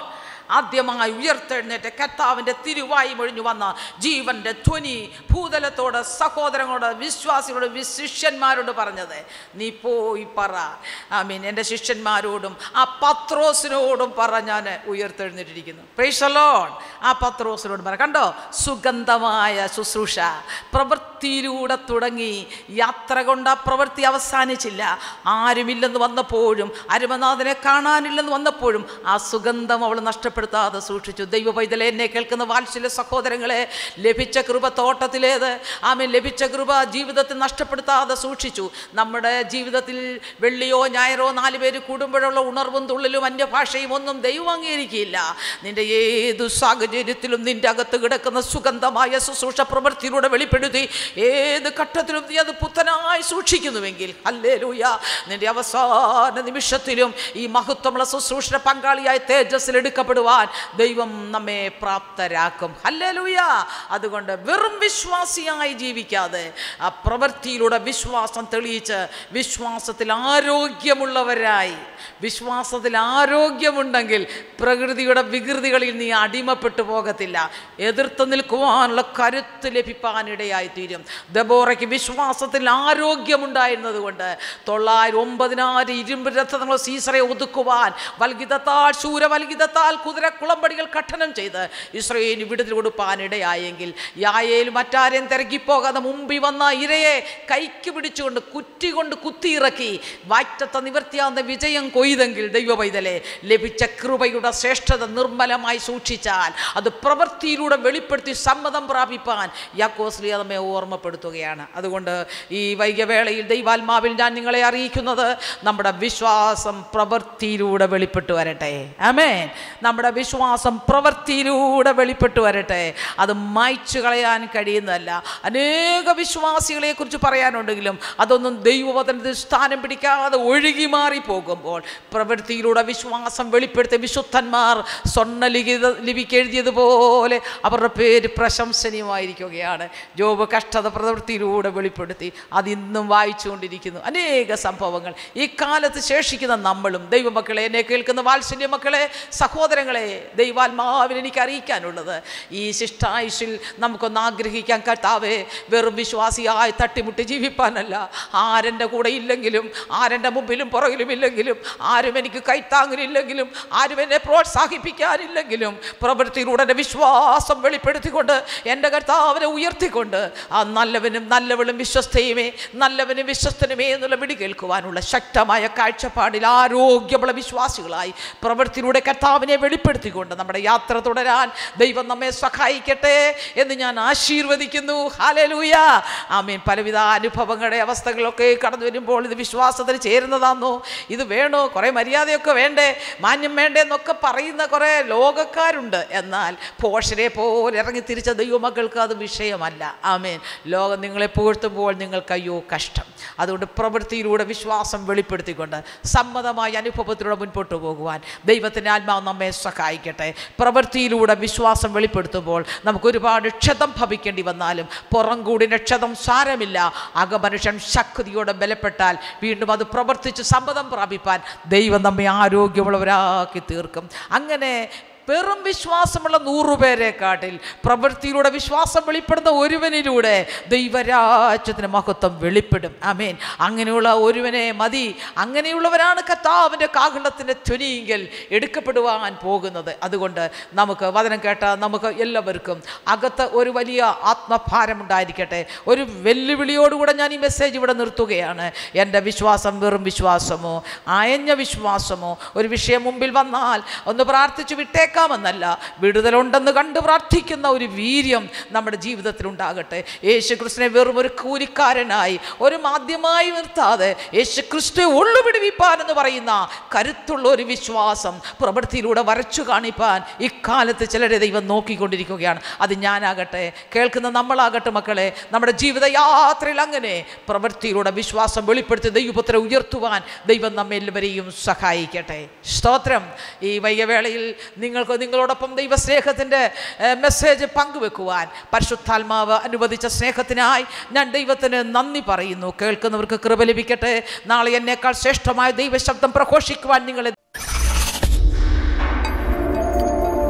ആദ്യമായി ഉയർത്തെഴുന്നേറ്റ് കർത്താവിൻ്റെ തിരുവായി മൊഴിഞ്ഞു വന്ന ജീവന്റെ ധ്വനി ഭൂതലത്തോട് സഹോദരങ്ങളോട് വിശ്വാസികളോട് വി- ശിഷ്യന്മാരോട് പറഞ്ഞത് നീ പോയി പറ ആമീൻ എൻ്റെ ശിഷ്യന്മാരോടും ആ പത്രോസിനോടും പറ ഞാൻ ഉയർത്തെഴുന്നേറ്റിരിക്കുന്നു പ്രൈസലോൺ ആ പത്രോസിനോട് പറ കണ്ടോ സുഗന്ധമായ ശുശ്രൂഷ പ്രവൃത്തിയിലൂടെ തുടങ്ങി യാത്ര കൊണ്ട് ആ പ്രവൃത്തി അവസാനിച്ചില്ല ആരുമില്ലെന്ന് വന്നപ്പോഴും അരുമനാഥനെ കാണാനില്ലെന്ന് വന്നപ്പോഴും ആ സുഗന്ധം അവൾ നഷ്ടപ്പെടുത്താതെ സൂക്ഷിച്ചു ദൈവ പൈതലെ എന്നെ കേൾക്കുന്ന വാത്സല്യ സഹോദരങ്ങളെ ലഭിച്ച കൃപ തോട്ടത്തിലേത് ആമേ ലഭിച്ച കൃപ ജീവിതത്തിൽ നഷ്ടപ്പെടുത്താതെ സൂക്ഷിച്ചു നമ്മുടെ ജീവിതത്തിൽ വെള്ളിയോ ഞായറോ നാല് പേര് കൂടുമ്പോഴുള്ള ഉണർവും തുള്ളിലും അന്യഭാഷയും ഒന്നും ദൈവം അംഗീകരിക്കില്ല നിന്റെ ഏതു സാഹചര്യത്തിലും നിന്റെ അകത്ത് കിടക്കുന്ന സുഗന്ധമായ ശുശ്രൂഷ പ്രവൃത്തിയിലൂടെ വെളിപ്പെടുത്തി ഏത് ഘട്ടത്തിലും നീ അത് പുത്തനായി സൂക്ഷിക്കുന്നുവെങ്കിൽ അല്ലേ ലൂയ നിന്റെ അവസാന നിമിഷത്തിലും ഈ മഹത്വമുള്ള ശുശ്രൂഷ പങ്കാളിയായി തേജസ്സിൽ എടുക്കപ്പെടുവാൻ ദൈവം നമ്മെ പ്രാപ്തരാക്കും അല്ലേ ലൂയ അതുകൊണ്ട് വെറും വിശ്വാസിയായി ജീവിക്കാതെ ആ പ്രവൃത്തിയിലൂടെ വിശ്വാസം തെളിയിച്ച് വിശ്വാസത്തിൽ ആരോഗ്യമുള്ളവരായി വിശ്വാസത്തിൽ ആരോഗ്യമുണ്ടെങ്കിൽ പ്രകൃതിയുടെ വികൃതികളിൽ നീ അടിമപ്പെട്ടു പോകത്തില്ല എതിർത്ത് നിൽക്കുവാനുള്ള കരുത്ത് ലഭിപ്പാനിടയായി തീരും ദബോറയ്ക്ക് വിശ്വാസത്തിൽ ആരോഗ്യമുണ്ടായിരുന്നത് കൊണ്ട് തൊള്ളായിരം ഒമ്പതിനായിരം ഇരുമ്പ് രഥങ്ങൾ സീസറെ ഒതുക്കുവാൻ വൽഗിതത്താൽ ശൂരവൽഗിതത്താൽ കുതിരക്കുളമ്പടികൾ കഠനം ചെയ്ത് ഇസ്രയേലിന് വിടുതൽ കൊടുപ്പാനിടയായെങ്കിൽ യായേൽ മറ്റാരെയും തിരക്കിപ്പോകാതെ മുമ്പിൽ വന്ന ഇരയെ കൈക്ക് പിടിച്ചുകൊണ്ട് കുറ്റി കൊണ്ട് കുത്തിയിറക്കി വാറ്റത്ത നിവർത്തിയാകുന്ന വിജയം കൊയ്തെങ്കിൽ ദൈവ പൈതലെ ലഭിച്ച കൃപയുടെ ശ്രേഷ്ഠത നിർമ്മലമായി സൂക്ഷിച്ചാൽ അത് പ്രവൃത്തിയിലൂടെ വെളിപ്പെടുത്തി സമ്മതം പ്രാപിപ്പാൻ യാക്കോസ്ലിയ നമ്മെ ഓർമ്മപ്പെടുത്തുകയാണ് അതുകൊണ്ട് ഈ വൈകവേളയിൽ ദൈവാത്മാവിൽ ഞാൻ നിങ്ങളെ അറിയിക്കുന്നത് നമ്മുടെ വിശ്വാസം പ്രവൃത്തിയിലൂടെ വെളിപ്പെട്ടു വരട്ടെ ആമേൻ നമ്മുടെ വിശ്വാസം പ്രവൃത്തിയിലൂടെ വെളിപ്പെട്ടു വരട്ടെ അത് മായ്ച്ചു കളയാൻ കഴിയുന്നതല്ല അനേക വിശ്വാസികളെ കുറിച്ച് പറയാനുണ്ടെങ്കിലും അതൊന്നും ദൈവവചനത്തിൽ സ്ഥാനം പിടിക്കാതെ ഒഴുകി മാറി പോകുമ്പോൾ പ്രവൃത്തിയിലൂടെ വിശ്വാസം വെളിപ്പെടുത്തിയ വിശുദ്ധന്മാർ സ്വർണ്ണ ലിഖിത ലിപിക്ക് എഴുതിയതുപോലെ അവരുടെ പേര് പ്രശംസനീയമായിരിക്കുകയാണ് ജോബ് കഷ്ടത പ്രവൃത്തിയിലൂടെ വെളിപ്പെടുത്തി അതിന്നും വായിച്ചുകൊണ്ടിരിക്കുന്നു അനേക സംഭവങ്ങൾ ഈ കാലത്ത് ശേഷിക്കുന്ന നമ്മളും ദൈവമക്കളെ എന്നെ കേൾക്കുന്ന വാത്സല്യ മക്കളെ സഹോദരങ്ങളെ ദൈവാത്മാവിന് എനിക്ക് അറിയിക്കാനുള്ളത് ഈ ശിഷ്ടായുഷിൽ നമുക്കൊന്ന് ആഗ്രഹിക്കാൻ കർത്താവേ വെറും വിശ്വാസിയായി തട്ടിമുട്ടി ജീവിപ്പാനല്ല ആരെൻ്റെ കൂടെ ഇല്ലെങ്കിലും ആരെൻ്റെ മുമ്പിലും പുറകിലും ഇല്ലെങ്കിലും ആരും എനിക്ക് കൈത്താങ്ങിലില്ലെങ്കിലും ആരും എന്നെ പ്രോത്സാഹിപ്പിക്കാനില്ലെങ്കിലും പ്രവൃത്തിയിലൂടെ എൻ്റെ വിശ്വാസം വെളിപ്പെടുത്തിക്കൊണ്ട് എൻ്റെ കർത്താവിനെ ഉയർത്തിക്കൊണ്ട് ആ നല്ലവനും നല്ലവളും വിശ്വസ്തയുമേ നല്ലവനും വിശ്വസ്തനുമേ എന്നുള്ള വിടി കേൾക്കുവാനുള്ള ശക്തമായ കാഴ്ചപ്പാടിൽ ആരോഗ്യമുള്ള വിശ്വാസികളായി പ്രവൃത്തിയിലൂടെ കർത്താവിനെ വെളിപ്പെടുത്തിക്കൊണ്ട് നമ്മുടെ യാത്ര തുടരാൻ ദൈവം നമ്മെ സഹായിക്കട്ടെ എന്ന് ഞാൻ ആശീർവദിക്കുന്നു ഹാലലൂയ ആമീൻ പലവിധ അനുഭവങ്ങളുടെ അവസ്ഥകളൊക്കെ കടന്നു വരുമ്പോൾ ഇത് വിശ്വാസത്തിന് ചേരുന്നതാണോ ഇത് വേണോ കുറേ മര്യാദയൊക്കെ വേണ്ടേ മാന്യം വേണ്ടേ എന്നൊക്കെ പറയുന്ന കുറേ ലോകക്കാരുണ്ട് എന്നാൽ പോഷരെ പോലെ ഇറങ്ങി തിരിച്ച ദൈവമക്കൾക്ക് അത് വിഷയമല്ല ആമേൻ ലോകം നിങ്ങളെ പുകഴ്ത്തുമ്പോൾ നിങ്ങൾക്ക് അയ്യോ കഷ്ടം അതുകൊണ്ട് പ്രവൃത്തിയിലൂടെ വിശ്വാസം വെളിപ്പെടുത്തിക്കൊണ്ട് സമ്മതമായ അനുഭവത്തിലൂടെ മുൻപോട്ട് പോകുവാൻ ദൈവത്തിൻ്റെ ആത്മാവ് നമ്മെ സഹായിക്കട്ടെ പ്രവൃത്തിയിലൂടെ വിശ്വാസം വെളിപ്പെടുത്തുമ്പോൾ നമുക്ക് ഒരുപാട് ക്ഷതം ഭവിക്കേണ്ടി വന്നാലും പുറം കൂടിൻ്റെ ക്ഷതം സാരമില്ല അകമനുഷ്യൻ ശക്തിയോടെ ബലപ്പെട്ടാൽ വീണ്ടും അത് പ്രവർത്തിച്ച് സമ്മതം പ്രാപിപ്പാൻ ദൈവം നമ്മെ ആരോഗ്യമുള്ളവരാക്കി തീർക്കും അങ്ങനെ വെറും വിശ്വാസമുള്ള നൂറുപേരെക്കാട്ടിൽ പ്രവൃത്തിയിലൂടെ വിശ്വാസം വെളിപ്പെടുന്ന ഒരുവനിലൂടെ ദൈവരാജ്യത്തിന് മഹത്വം വെളിപ്പെടും ആമേൻ അങ്ങനെയുള്ള ഒരുവനെ മതി അങ്ങനെയുള്ളവരാണ് കത്താവിൻ്റെ കാഹളത്തിൻ്റെ ധ്വനിയെങ്കിൽ എടുക്കപ്പെടുവാൻ പോകുന്നത് അതുകൊണ്ട് നമുക്ക് വചനം കേട്ട നമുക്ക് എല്ലാവർക്കും അകത്ത് ഒരു വലിയ ആത്മഭാരമുണ്ടായിരിക്കട്ടെ ഒരു വെല്ലുവിളിയോടുകൂടെ ഞാൻ ഈ മെസ്സേജ് ഇവിടെ നിർത്തുകയാണ് എൻ്റെ വിശ്വാസം വെറും വിശ്വാസമോ അയഞ്ഞ വിശ്വാസമോ ഒരു വിഷയം മുമ്പിൽ വന്നാൽ ഒന്ന് പ്രാർത്ഥിച്ചു വിട്ടേക്കാമെന്നല്ല വിടുതലുണ്ടെന്ന് കണ്ട് പ്രാർത്ഥിക്കുന്ന ഒരു വീര്യം നമ്മുടെ ജീവിതത്തിൽ ഉണ്ടാകട്ടെ യേശു ക്രിസ്തുവിനെ വെറും ഒരു കൂലിക്കാരനായി ഒരു മാധ്യമായി നിർത്താതെ യേശു ക്രിസ്തുവെ ഉള്ളുപിടിവിപ്പാൻ എന്ന് പറയുന്ന കരുത്തുള്ള ഒരു വിശ്വാസം പ്രവൃത്തിയിലൂടെ വരച്ചു കാണിപ്പാൻ ഇക്കാലത്ത് ചിലരെ ദൈവം നോക്കിക്കൊണ്ടിരിക്കുകയാണ് അത് ഞാനാകട്ടെ കേൾക്കുന്ന നമ്മളാകട്ടെ മക്കളെ നമ്മുടെ ജീവിതയാത്രയിൽ അങ്ങനെ പ്രവൃത്തിയിലൂടെ വിശ്വാസം വെളിപ്പെടുത്തി ദൈവപുത്രെ ഉയർത്തുവാൻ ദൈവം നമ്മെ എല്ലാവരെയും സഹായിക്കട്ടെ സ്തോത്രം ഈ വൈകവേളയിൽ നിങ്ങൾക്ക് നിങ്ങളോടൊപ്പം ദൈവസ്നേഹത്തിൻ്റെ മെസ്സേജ് പങ്കുവെക്കുവാൻ പരിശുദ്ധാത്മാവ് അനുവദിച്ച സ്നേഹത്തിനായി ഞാൻ ദൈവത്തിന് നന്ദി പറയുന്നു കേൾക്കുന്നവർക്ക് കൃപ ലഭിക്കട്ടെ നാളെ എന്നേക്കാൾ ശ്രേഷ്ഠമായ ദൈവശബ്ദം പ്രഘോഷിക്കുവാൻ നിങ്ങളെ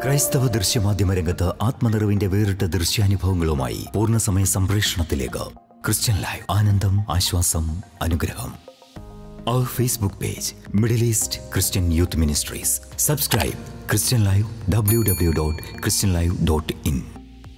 ക്രൈസ്തവ ദൃശ്യമാധ്യമ രംഗത്ത് ആത്മനിറവിന്റെ വേറിട്ട ദൃശ്യാനുഭവങ്ങളുമായി പൂർണ്ണസമയ സംപ്രേഷണത്തിലേക്ക് ക്രിസ്ത്യൻ ലൈവ് ആനന്ദം ആശ്വാസം അനുഗ്രഹം അവർ Facebook page Middle East Christian youth ministries subscribe Christian live W W dot Christian live dot in